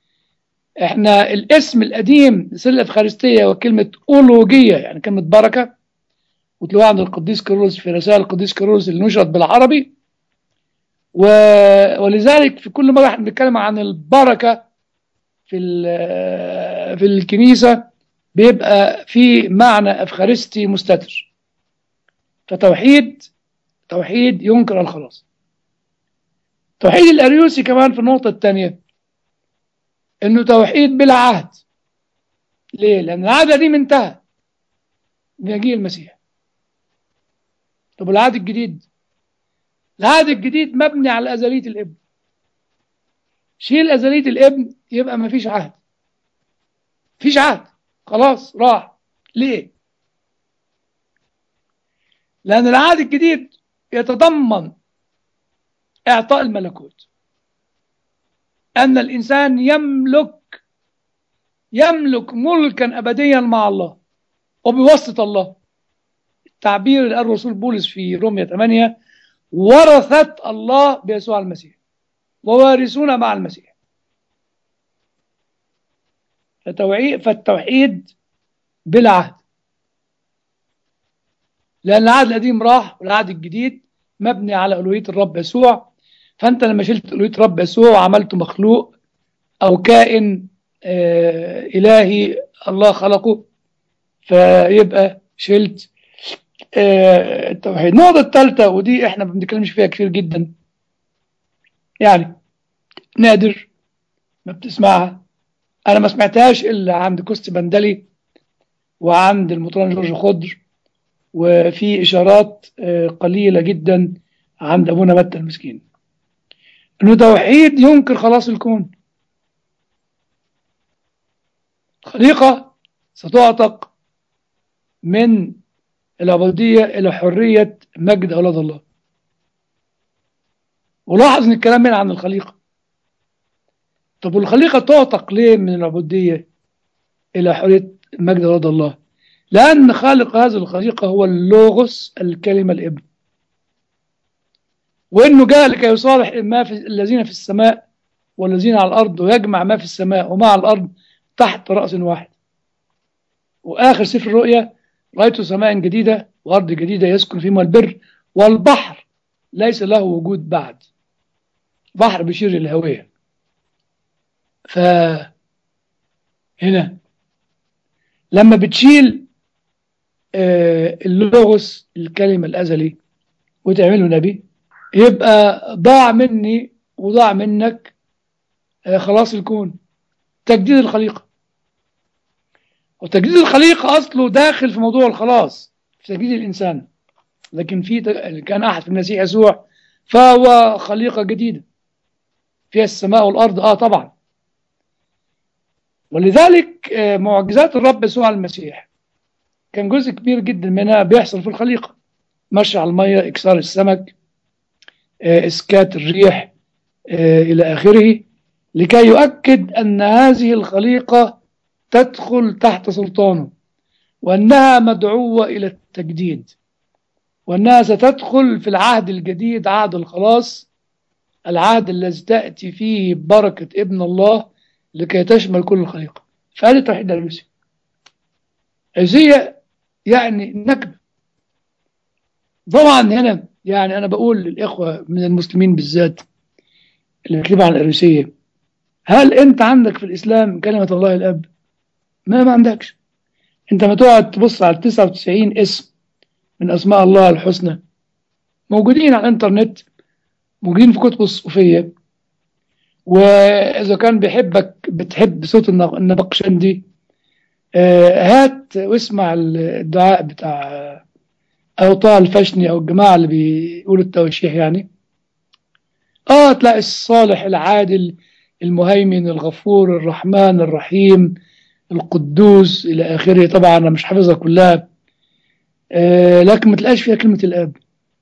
احنا الاسم القديم لسر الأفخارستية وكلمة أولوجية يعني كلمة بركة وتلاقوها عند القديس كيرلس في رسائل القديس كيرلس اللي نشرت بالعربي و... ولذلك في كل مرة احنا بنتكلم عن البركة في في الكنيسة بيبقى في معنى أفخارستي مستتر فتوحيد توحيد ينكر الخلاص توحيد الأريوسي كمان في النقطة الثانية إنه توحيد بلا عهد ليه؟ لأن العهد القديم انتهى بمجيء المسيح طب العهد الجديد العهد الجديد مبني على أزلية الابن شيل أزلية الابن يبقى ما فيش عهد فيش عهد خلاص راح ليه لأن العهد الجديد يتضمن إعطاء الملكوت أن الإنسان يملك يملك ملكا أبديا مع الله وبواسطة الله التعبير اللي قال الرسول بولس في رومية 8 ورثت الله بيسوع المسيح ووارثون مع المسيح فالتوحيد بلا عهد لأن العهد القديم راح والعهد الجديد مبني على ألوهية الرب يسوع فأنت لما شلت ألوهية الرب يسوع وعملته مخلوق أو كائن آه إلهي الله خلقه فيبقى شلت آه التوحيد النقطة الثالثة ودي احنا ما بنتكلمش فيها كتير جدا يعني نادر ما بتسمعها انا ما سمعتهاش الا عند كوست بندلي وعند المطران جورج خضر وفي اشارات قليله جدا عند أبونا متى المسكين إنه توحيد ينكر خلاص الكون خليقة ستعتق من العبودية إلى حرية مجد أولاد الله ولاحظ إن الكلام هنا عن الخليقة طب والخليقة تعتق ليه من العبودية إلى حرية مجد أولاد الله لأن خالق هذه الخليقة هو اللوغوس الكلمة الابن وإنه جاء لكي يصالح ما في الذين في السماء والذين على الأرض ويجمع ما في السماء وما على الأرض تحت رأس واحد وآخر سفر الرؤيا رأيت سماء جديدة وأرض جديدة يسكن فيها البر والبحر ليس له وجود بعد بحر بيشير للهوية ف هنا لما بتشيل آه اللوغوس الكلمة الأزلي وتعمله نبي يبقى ضاع مني وضاع منك آه خلاص الكون تجديد الخليقة وتجديد الخليقة أصله داخل في موضوع الخلاص في تجديد الإنسان لكن في كان أحد في المسيح يسوع فهو خليقة جديدة فيها السماء والأرض آه طبعا ولذلك معجزات الرب يسوع المسيح كان جزء كبير جدا منها بيحصل في الخليقة مشي على المية إكسار السمك إسكات الريح إلى آخره لكي يؤكد أن هذه الخليقة تدخل تحت سلطانه وأنها مدعوة إلى التجديد وأنها ستدخل في العهد الجديد عهد الخلاص العهد الذي تأتي فيه بركة ابن الله لكي تشمل كل الخليقة فهذه توحيد الألوسي هي يعني نكبة طبعا هنا يعني أنا بقول للإخوة من المسلمين بالذات اللي بيكتبوا عن الألوسية هل أنت عندك في الإسلام كلمة الله الأب؟ ما ما عندكش أنت ما تقعد تبص على 99 اسم من أسماء الله الحسنى موجودين على الإنترنت موجودين في كتب الصوفية وإذا كان بيحبك بتحب صوت النبقشندي هات واسمع الدعاء بتاع أوطاع الفشني أو الجماعة اللي بيقولوا التوشيح يعني آه تلاقي الصالح العادل المهيمن الغفور الرحمن الرحيم القدوس إلى آخره طبعا أنا مش حافظها كلها آه لكن ما تلاقيش فيها كلمة الأب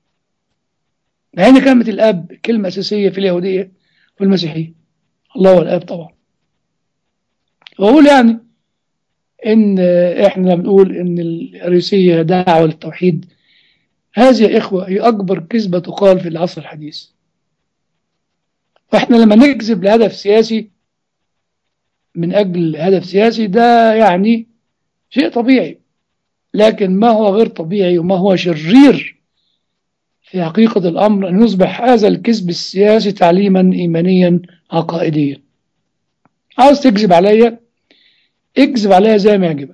مع إن كلمة الأب كلمة أساسية في اليهودية والمسيحية الله هو الآب طبعا وأقول يعني إن إحنا بنقول إن الأريوسية دعوة للتوحيد هذه يا إخوة هي أكبر كذبة تقال في العصر الحديث فإحنا لما نكذب لهدف سياسي من أجل هدف سياسي ده يعني شيء طبيعي لكن ما هو غير طبيعي وما هو شرير في حقيقة الأمر أن يصبح هذا الكذب السياسي تعليما إيمانيا عقائديا عاوز تكذب عليا اكذب عليا زي ما يعجبك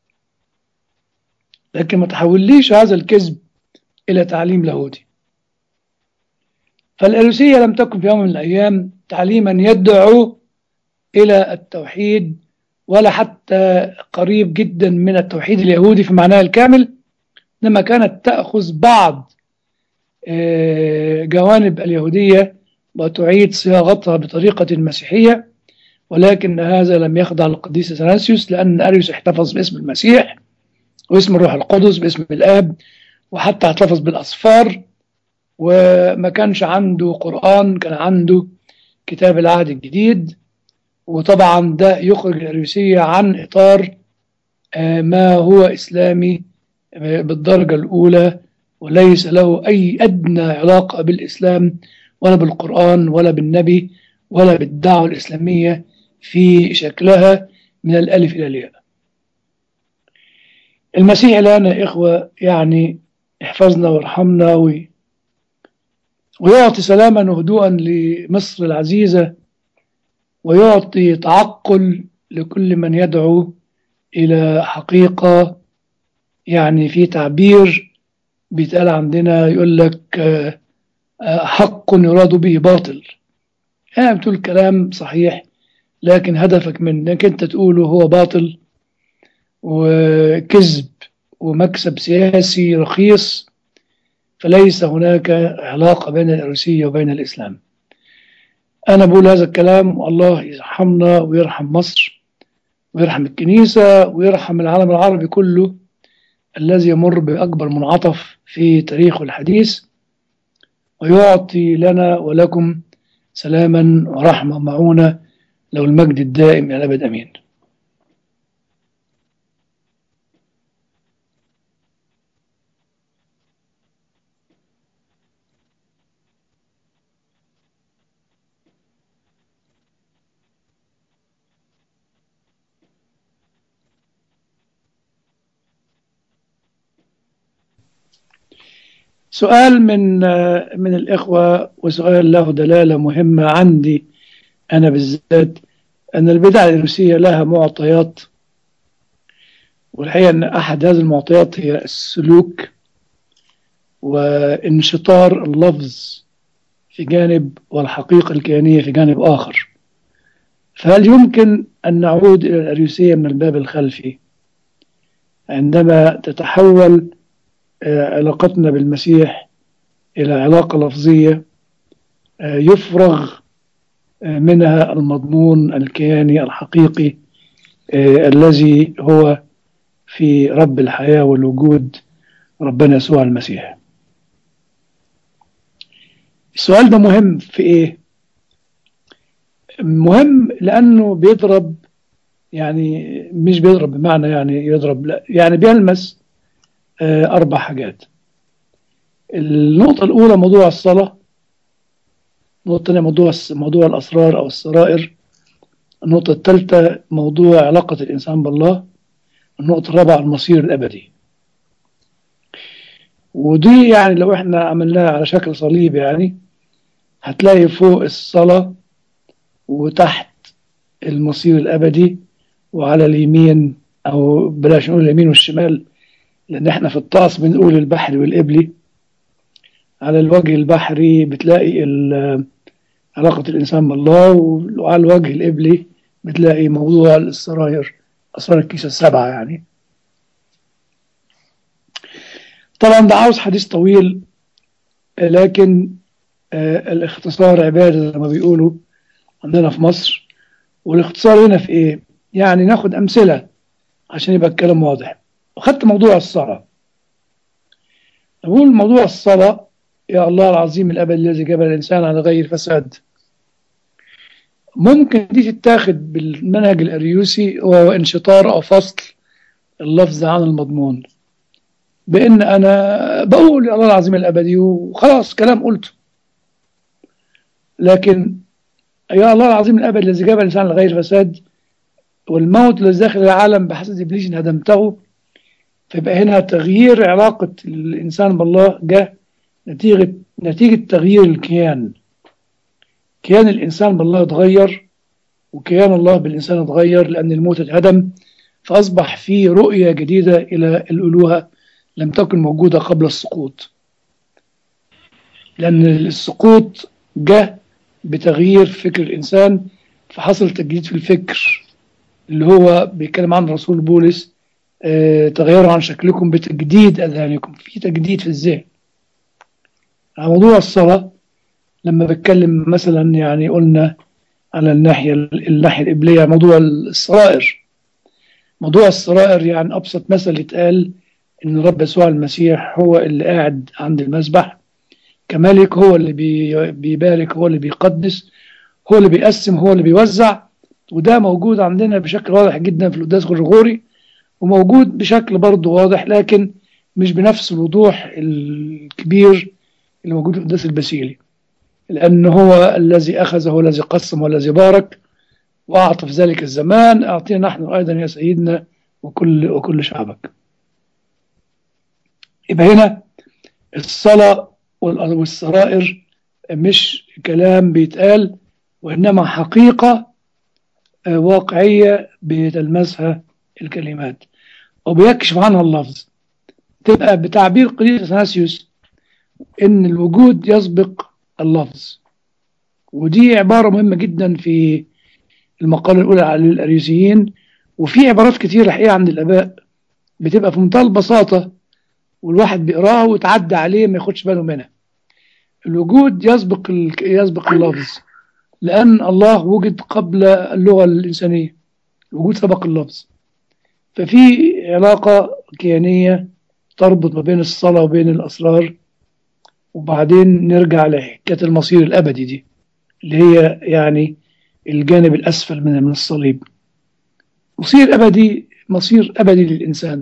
لكن ما تحوليش هذا الكذب إلى تعليم لاهوتي فالألوسية لم تكن في يوم من الأيام تعليما يدعو إلى التوحيد ولا حتى قريب جدا من التوحيد اليهودي في معناه الكامل إنما كانت تأخذ بعض جوانب اليهودية وتعيد صياغتها بطريقة مسيحية ولكن هذا لم يخضع للقديس اثناسيوس لأن أريوس احتفظ باسم المسيح واسم الروح القدس باسم الآب وحتى احتفظ بالأصفار وما كانش عنده قرآن كان عنده كتاب العهد الجديد وطبعا ده يخرج الأريوسية عن إطار ما هو إسلامي بالدرجة الأولى وليس له أي أدنى علاقة بالإسلام ولا بالقرآن ولا بالنبي ولا بالدعوة الإسلامية في شكلها من الألف إلى الياء المسيح الآن يا إخوة يعني احفظنا وارحمنا وي ويعطي سلاما وهدوءا لمصر العزيزة ويعطي تعقل لكل من يدعو إلى حقيقة يعني في تعبير بيتقال عندنا يقول لك حق يراد به باطل يعني بتقول كلام صحيح لكن هدفك من انك انت تقوله هو باطل وكذب ومكسب سياسي رخيص فليس هناك علاقة بين الأروسية وبين الإسلام أنا بقول هذا الكلام والله يرحمنا ويرحم مصر ويرحم الكنيسة ويرحم العالم العربي كله الذي يمر بأكبر منعطف في تاريخه الحديث ويعطي لنا ولكم سلاما ورحمة ومعونة له المجد الدائم إلى الأبد أمين سؤال من من الإخوة وسؤال له دلالة مهمة عندي أنا بالذات أن البدع الروسية لها معطيات والحقيقة أن أحد هذه المعطيات هي السلوك وانشطار اللفظ في جانب والحقيقة الكيانية في جانب آخر فهل يمكن أن نعود إلى الأريوسية من الباب الخلفي عندما تتحول علاقتنا بالمسيح إلى علاقة لفظية يفرغ منها المضمون الكياني الحقيقي الذي هو في رب الحياة والوجود ربنا يسوع المسيح السؤال ده مهم في ايه مهم لانه بيضرب يعني مش بيضرب بمعنى يعني يضرب لا يعني بيلمس أربع حاجات النقطة الأولى موضوع الصلاة النقطة الثانية موضوع موضوع الأسرار أو السرائر النقطة الثالثة موضوع علاقة الإنسان بالله النقطة الرابعة المصير الأبدي ودي يعني لو احنا عملناها على شكل صليب يعني هتلاقي فوق الصلاة وتحت المصير الأبدي وعلى اليمين أو بلاش نقول اليمين والشمال لأن احنا في الطقس بنقول البحري والإبلي على الوجه البحري بتلاقي علاقة الإنسان بالله وعلى الوجه الإبلي بتلاقي موضوع السراير أسرار الكيسة السبعة يعني طبعا ده عاوز حديث طويل لكن آه الاختصار عبادة زي ما بيقولوا عندنا في مصر والاختصار هنا في ايه يعني ناخد أمثلة عشان يبقى الكلام واضح وخدت موضوع الصلاة أقول موضوع الصلاة يا الله العظيم الأبد الذي جبل الإنسان على غير فساد ممكن دي تتاخد بالمنهج الأريوسي وهو انشطار أو فصل اللفظ عن المضمون بأن أنا بقول يا الله العظيم الأبدي وخلاص كلام قلته لكن يا الله العظيم الأبد الذي جبل الإنسان على غير فساد والموت الذي داخل العالم بحسب إبليس هدمته فيبقى هنا تغيير علاقة الإنسان بالله جاء نتيجة نتيجة تغيير الكيان كيان الإنسان بالله اتغير وكيان الله بالإنسان اتغير لأن الموت اتهدم فأصبح في رؤية جديدة إلى الألوهة لم تكن موجودة قبل السقوط لأن السقوط جاء بتغيير فكر الإنسان فحصل تجديد في الفكر اللي هو بيتكلم عن رسول بولس اه تغيروا عن شكلكم بتجديد أذهانكم في تجديد في الذهن على موضوع الصلاة لما بتكلم مثلا يعني قلنا على الناحية الناحية الإبلية موضوع السرائر موضوع السرائر يعني أبسط مثل يتقال إن رب يسوع المسيح هو اللي قاعد عند المسبح كملك هو اللي بي بيبارك هو اللي بيقدس هو اللي بيقسم هو اللي بيوزع وده موجود عندنا بشكل واضح جدا في القداس الغرغوري وموجود بشكل برضه واضح لكن مش بنفس الوضوح الكبير اللي موجود في القداس البسيلي لأن هو الذي أخذ هو الذي قسم والذي بارك وأعطى في ذلك الزمان أعطينا نحن أيضا يا سيدنا وكل وكل شعبك يبقى هنا الصلاة والسرائر مش كلام بيتقال وإنما حقيقة واقعية بتلمسها الكلمات وبيكشف عنها اللفظ تبقى بتعبير قديس اثناسيوس ان الوجود يسبق اللفظ ودي عبارة مهمة جدا في المقالة الأولى للأريوسيين وفي عبارات كتير الحقيقة عند الآباء بتبقى في منتهى البساطة والواحد بيقراها وتعدى عليه ما ياخدش باله منها الوجود يسبق ال... يسبق اللفظ لأن الله وجد قبل اللغة الإنسانية الوجود سبق اللفظ ففي علاقة كيانية تربط ما بين الصلاة وبين الأسرار وبعدين نرجع لحكاية المصير الأبدي دي اللي هي يعني الجانب الأسفل من من الصليب مصير أبدي مصير أبدي للإنسان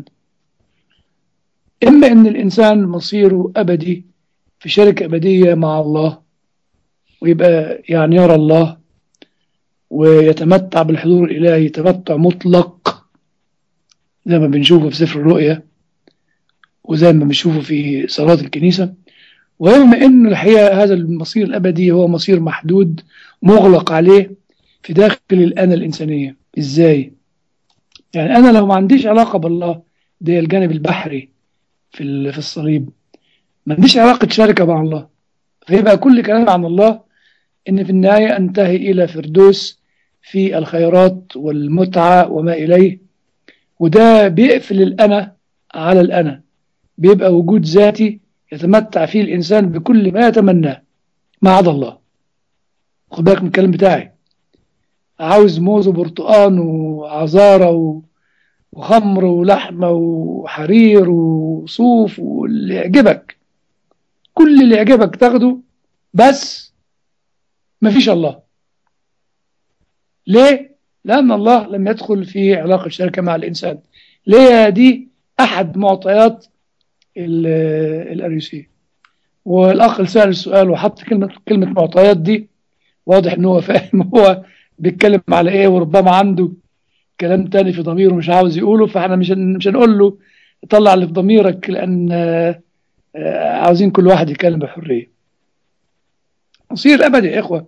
إما أن الإنسان مصيره أبدي في شركة أبدية مع الله ويبقى يعني يرى الله ويتمتع بالحضور الإلهي تمتع مطلق زي ما بنشوفه في سفر الرؤيا وزي ما بنشوفه في صلاة الكنيسة ويوم أن الحقيقة هذا المصير الأبدي هو مصير محدود مغلق عليه في داخل الأنا الإنسانية إزاي؟ يعني أنا لو ما عنديش علاقة بالله ده الجانب البحري في في الصليب ما عنديش علاقة شركة مع الله فيبقى كل كلام عن الله إن في النهاية أنتهي إلى فردوس في الخيرات والمتعة وما إليه وده بيقفل الأنا على الأنا بيبقى وجود ذاتي يتمتع فيه الإنسان بكل ما يتمناه ما عدا الله خد بالك من الكلام بتاعي عاوز موز وبرتقان وعذارة و... وخمر ولحمة وحرير وصوف واللي يعجبك كل اللي يعجبك تاخده بس مفيش الله ليه؟ لأن الله لم يدخل في علاقة شركة مع الإنسان ليه دي أحد معطيات الأريوسية والأخ اللي سأل السؤال وحط كلمة كلمة معطيات دي واضح إن هو فاهم هو بيتكلم على إيه وربما عنده كلام تاني في ضميره مش عاوز يقوله فاحنا مش مش هنقول له طلع اللي في ضميرك لأن عاوزين كل واحد يتكلم بحرية مصير أبدي يا إخوة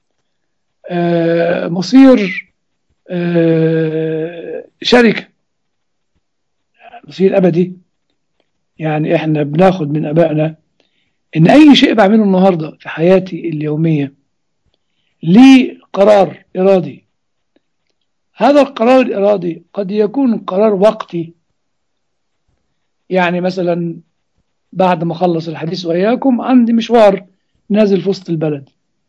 مصير شركة مصير أبدي يعني إحنا بناخد من أبائنا إن أي شيء بعمله النهاردة في حياتي اليومية ليه قرار إرادي هذا القرار الإرادي قد يكون قرار وقتي يعني مثلا بعد ما أخلص الحديث وإياكم عندي مشوار نازل في وسط البلد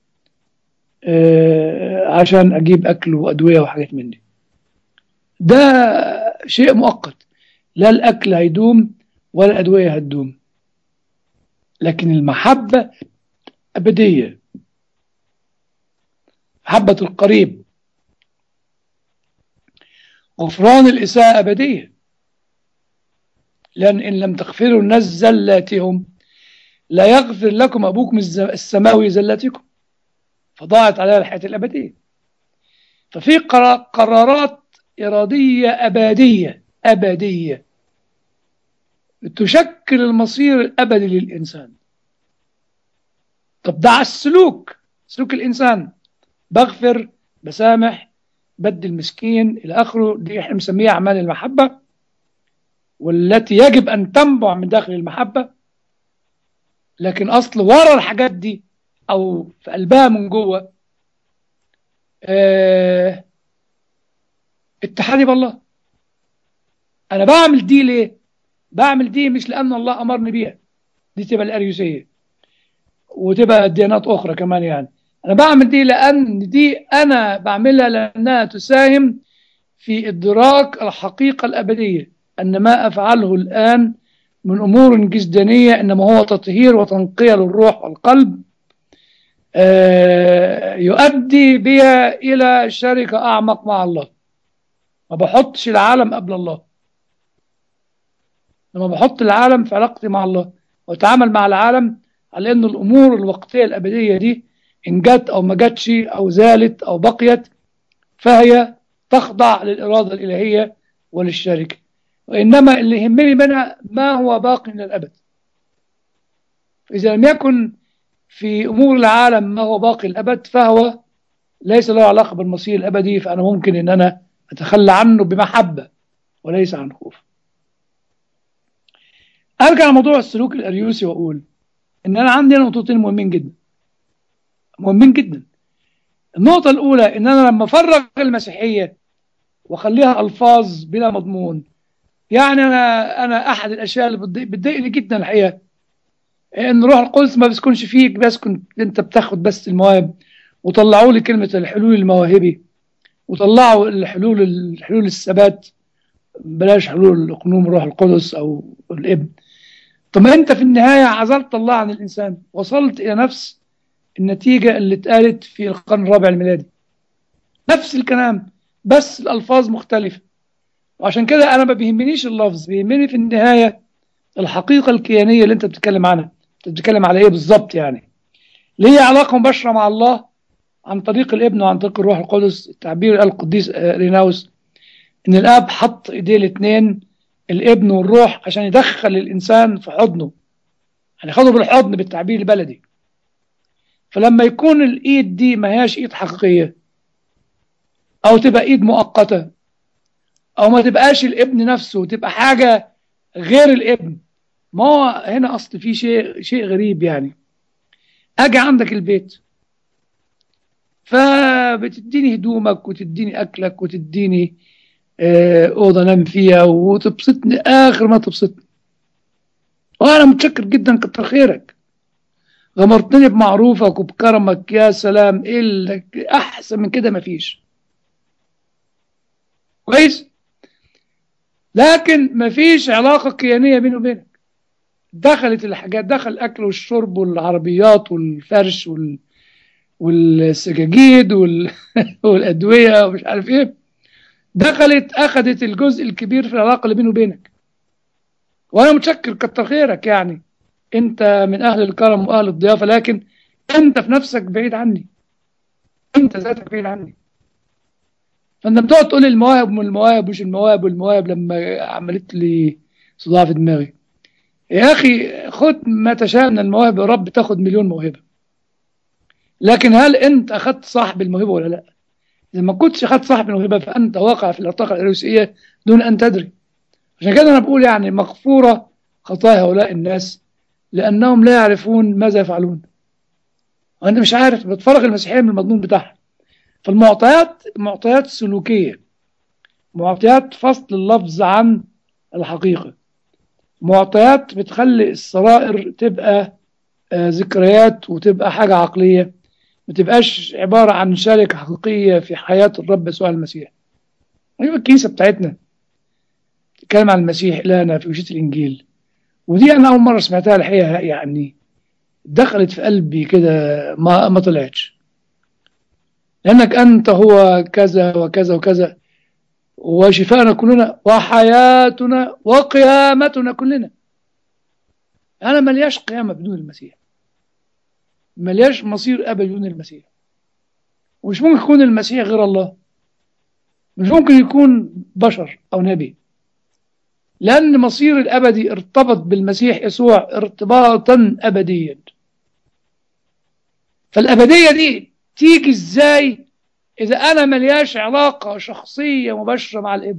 آه عشان أجيب أكل وأدوية وحاجات من دي ده شيء مؤقت لا الأكل هيدوم ولا الأدوية هتدوم لكن المحبة أبدية محبة القريب غفران الإساءة أبدية لأن إن لم تغفروا الناس زلاتهم لا يغفر لكم أبوكم السماوي زلاتكم فضاعت عليها الحياة الأبدية ففي قرارات إرادية أبدية أبدية تشكل المصير الأبدي للإنسان طب ده على السلوك سلوك الإنسان بغفر بسامح بدي المسكين إلى آخره دي احنا بنسميها أعمال المحبة والتي يجب أن تنبع من داخل المحبة لكن أصل ورا الحاجات دي أو في قلبها من جوه اه اتحادي بالله أنا بعمل دي ليه؟ بعمل دي مش لأن الله أمرني بيها دي تبقى الأريوسية وتبقى ديانات أخرى كمان يعني أنا بعمل دي لأن دي أنا بعملها لأنها تساهم في إدراك الحقيقة الأبدية أن ما أفعله الآن من أمور جسدانية إنما هو تطهير وتنقية للروح والقلب يؤدي بها إلى شركة أعمق مع الله ما بحطش العالم قبل الله لما بحط العالم في علاقتي مع الله واتعامل مع العالم على أن الأمور الوقتية الأبدية دي إن جت أو ما جاتش أو زالت أو بقيت فهي تخضع للإرادة الإلهية وللشركة وإنما اللي يهمني منها ما هو باق من الأبد إذا لم يكن في أمور العالم ما هو باقي الأبد فهو ليس له علاقة بالمصير الأبدي فأنا ممكن أن أنا أتخلى عنه بمحبة وليس عن خوف أرجع لموضوع السلوك الأريوسي وأقول إن أنا عندي نقطتين مهمين جدا مهمين جدا النقطة الأولى إن أنا لما أفرغ المسيحية وأخليها ألفاظ بلا مضمون يعني انا انا احد الاشياء اللي بتضايق- بتضايقني جدا الحقيقه ان روح القدس ما بيسكنش فيك بيسكن انت بتاخد بس المواهب وطلعوا لي كلمه الحلول المواهبي وطلعوا الحلول الحلول الثبات بلاش حلول اقنوم روح القدس او الابن طب ما انت في النهايه عزلت الله عن الانسان وصلت الى نفس النتيجه اللي اتقالت في القرن الرابع الميلادي نفس الكلام بس الالفاظ مختلفه وعشان كده انا ما بيهمنيش اللفظ بيهمني في النهايه الحقيقه الكيانيه اللي انت بتتكلم عنها انت بتتكلم على ايه بالظبط يعني ليه علاقه مباشره مع الله عن طريق الابن وعن طريق الروح القدس التعبير قال القديس آه، ريناوس ان الاب حط ايديه الاثنين الابن والروح عشان يدخل الانسان في حضنه يعني خده بالحضن بالتعبير البلدي فلما يكون الايد دي ما هياش ايد حقيقيه او تبقى ايد مؤقته او ما تبقاش الابن نفسه تبقى حاجه غير الابن ما هو هنا اصل في شيء شيء غريب يعني اجي عندك البيت فبتديني هدومك وتديني اكلك وتديني آه، اوضه انام فيها وتبسطني اخر ما تبسطني وانا متشكر جدا كتر خيرك غمرتني بمعروفك وبكرمك يا سلام ايه اللي احسن من كده مفيش كويس لكن مفيش علاقه كيانيه بيني وبينك دخلت الحاجات دخل الاكل والشرب والعربيات والفرش وال والسجاجيد وال... والادويه ومش عارف ايه دخلت اخذت الجزء الكبير في العلاقه اللي بيني وبينك وانا متشكر كتر خيرك يعني انت من اهل الكرم واهل الضيافه لكن انت في نفسك بعيد عني انت ذاتك بعيد عني فانت بتقعد تقول لي المواهب والمواهب مش المواهب والمواهب لما عملت لي صداع في دماغي يا اخي خد ما تشاء من المواهب يا رب تاخد مليون موهبه لكن هل انت اخذت صاحب الموهبه ولا لا اذا ما كنتش اخذت صاحب الموهبه فانت واقع في الارتقاء الاريوسيه دون ان تدري عشان كده انا بقول يعني مغفوره خطايا هؤلاء الناس لانهم لا يعرفون ماذا يفعلون وانت مش عارف بتفرغ المسيحيه من المضمون بتاعها فالمعطيات معطيات سلوكيه معطيات فصل اللفظ عن الحقيقه معطيات بتخلي السرائر تبقى آه، ذكريات وتبقى حاجه عقليه ما تبقاش عباره عن شركه حقيقيه في حياه الرب يسوع المسيح ايوه الكنيسه بتاعتنا تتكلم عن المسيح إلهنا في وشية الإنجيل ودي أنا أول مرة سمعتها الحقيقة يعني دخلت في قلبي كده ما ما طلعتش لأنك أنت هو كذا وكذا وكذا وشفاءنا كلنا وحياتنا وقيامتنا كلنا أنا ملياش قيامة بدون المسيح ملياش مصير أبد بدون المسيح ومش ممكن يكون المسيح غير الله مش ممكن يكون بشر أو نبي لأن مصير الأبدي ارتبط بالمسيح يسوع ارتباطا أبديا فالأبدية دي تيجي إزاي إذا أنا ملياش علاقة شخصية مباشرة مع الابن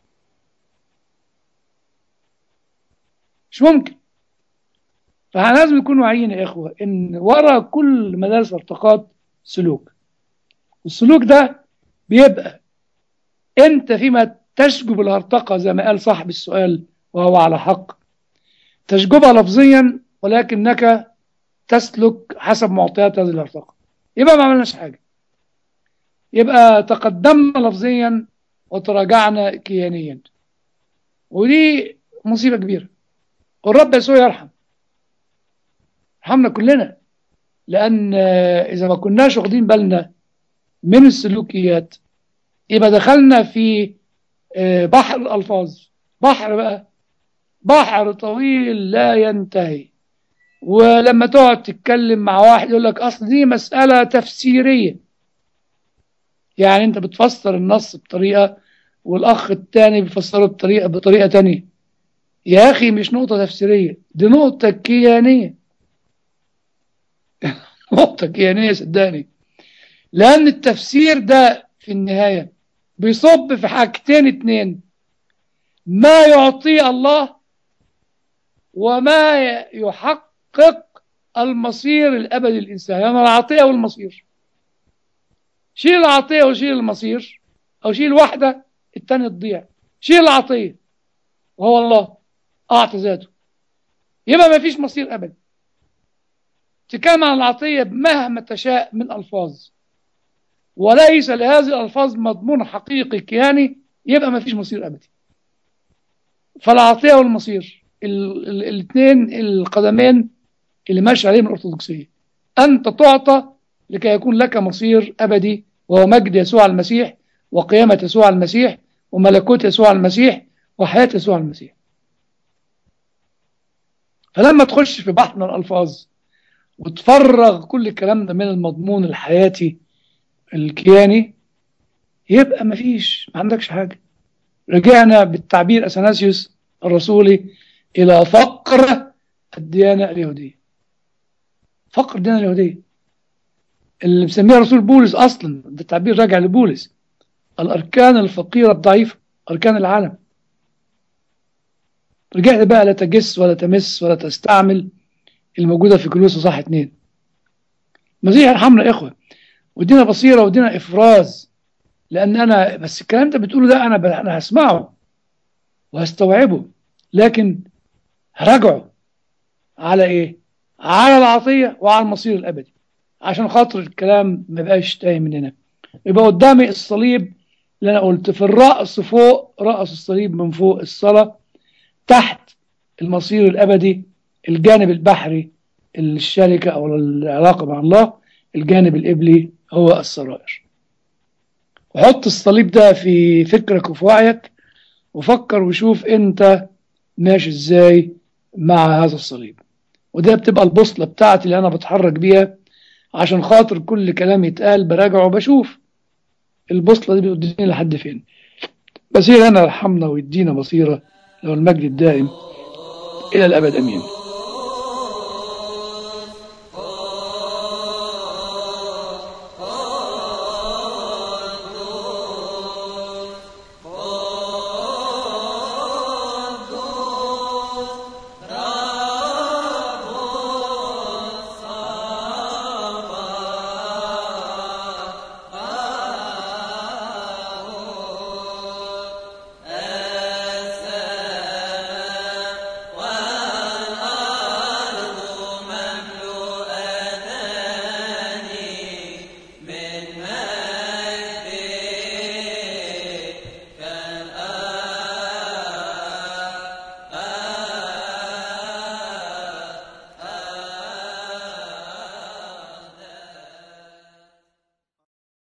مش ممكن فلازم نكون واعيين يا إخوة إن ورا كل مدارس الارتقاء سلوك والسلوك ده بيبقى أنت فيما تشجب الهرطقة زي ما قال صاحب السؤال وهو على حق تشجبها لفظيا ولكنك تسلك حسب معطيات هذه الهرطقة يبقى ما عملناش حاجة يبقى تقدمنا لفظيا وتراجعنا كيانيا ودي مصيبة كبيرة والرب يسوع يرحم يرحمنا كلنا لأن إذا ما كناش واخدين بالنا من السلوكيات يبقى دخلنا في بحر الألفاظ بحر بقى بحر طويل لا ينتهي ولما تقعد تتكلم مع واحد يقول لك أصل دي مسألة تفسيرية يعني أنت بتفسر النص بطريقة والأخ التاني بيفسره بطريقة بطريقة تانية يا أخي مش نقطة تفسيرية دي نقطة كيانية نقطة كيانية صدقني لأن التفسير ده في النهاية بيصب في حاجتين اتنين ما يعطيه الله وما يحقق المصير الأبدي للإنسان يعني العطية والمصير شيل العطية وشيل المصير أو شيل واحدة التانية تضيع شيل العطية وهو الله أعطى ذاته يبقى ما فيش مصير أبدا تكلم عن العطية مهما تشاء من ألفاظ وليس لهذه الألفاظ مضمون حقيقي كياني يبقى ما فيش مصير أبدي فالعطية والمصير الاثنين القدمين اللي ماشي عليهم الأرثوذكسية أنت تعطى لكي يكون لك مصير أبدي وهو مجد يسوع المسيح وقيامة يسوع المسيح وملكوت يسوع المسيح وحياة يسوع المسيح فلما تخش في بحث من الألفاظ وتفرغ كل الكلام ده من المضمون الحياتي الكياني يبقى مفيش ما عندكش حاجة رجعنا بالتعبير أثناسيوس الرسولي إلى فقر الديانة اليهودية فقر الديانة اليهودية اللي مسميها رسول بولس أصلا ده تعبير راجع لبولس الأركان الفقيرة الضعيفة أركان العالم رجعت بقى لا تجس ولا تمس ولا تستعمل الموجودة في كلوس صح اتنين المسيح يرحمنا يا إخوة ودينا بصيرة ودينا إفراز لأن أنا بس الكلام ده بتقوله ده أنا أنا هسمعه وهستوعبه لكن هراجعه على إيه؟ على العطية وعلى المصير الأبدي عشان خاطر الكلام ما بقاش تايه مننا يبقى قدامي الصليب اللي أنا قلت في الرأس فوق رأس الصليب من فوق الصلاة تحت المصير الأبدي الجانب البحري الشركة أو العلاقة مع الله الجانب الإبلي هو السرائر وحط الصليب ده في فكرك وفي وعيك وفكر وشوف أنت ماشي إزاي مع هذا الصليب وده بتبقى البوصلة بتاعتي اللي أنا بتحرك بيها عشان خاطر كل كلام يتقال براجعه وبشوف البوصلة دي بتوديني لحد فين بصير أنا يرحمنا ويدينا بصيرة له المجد الدائم إلى الأبد أمين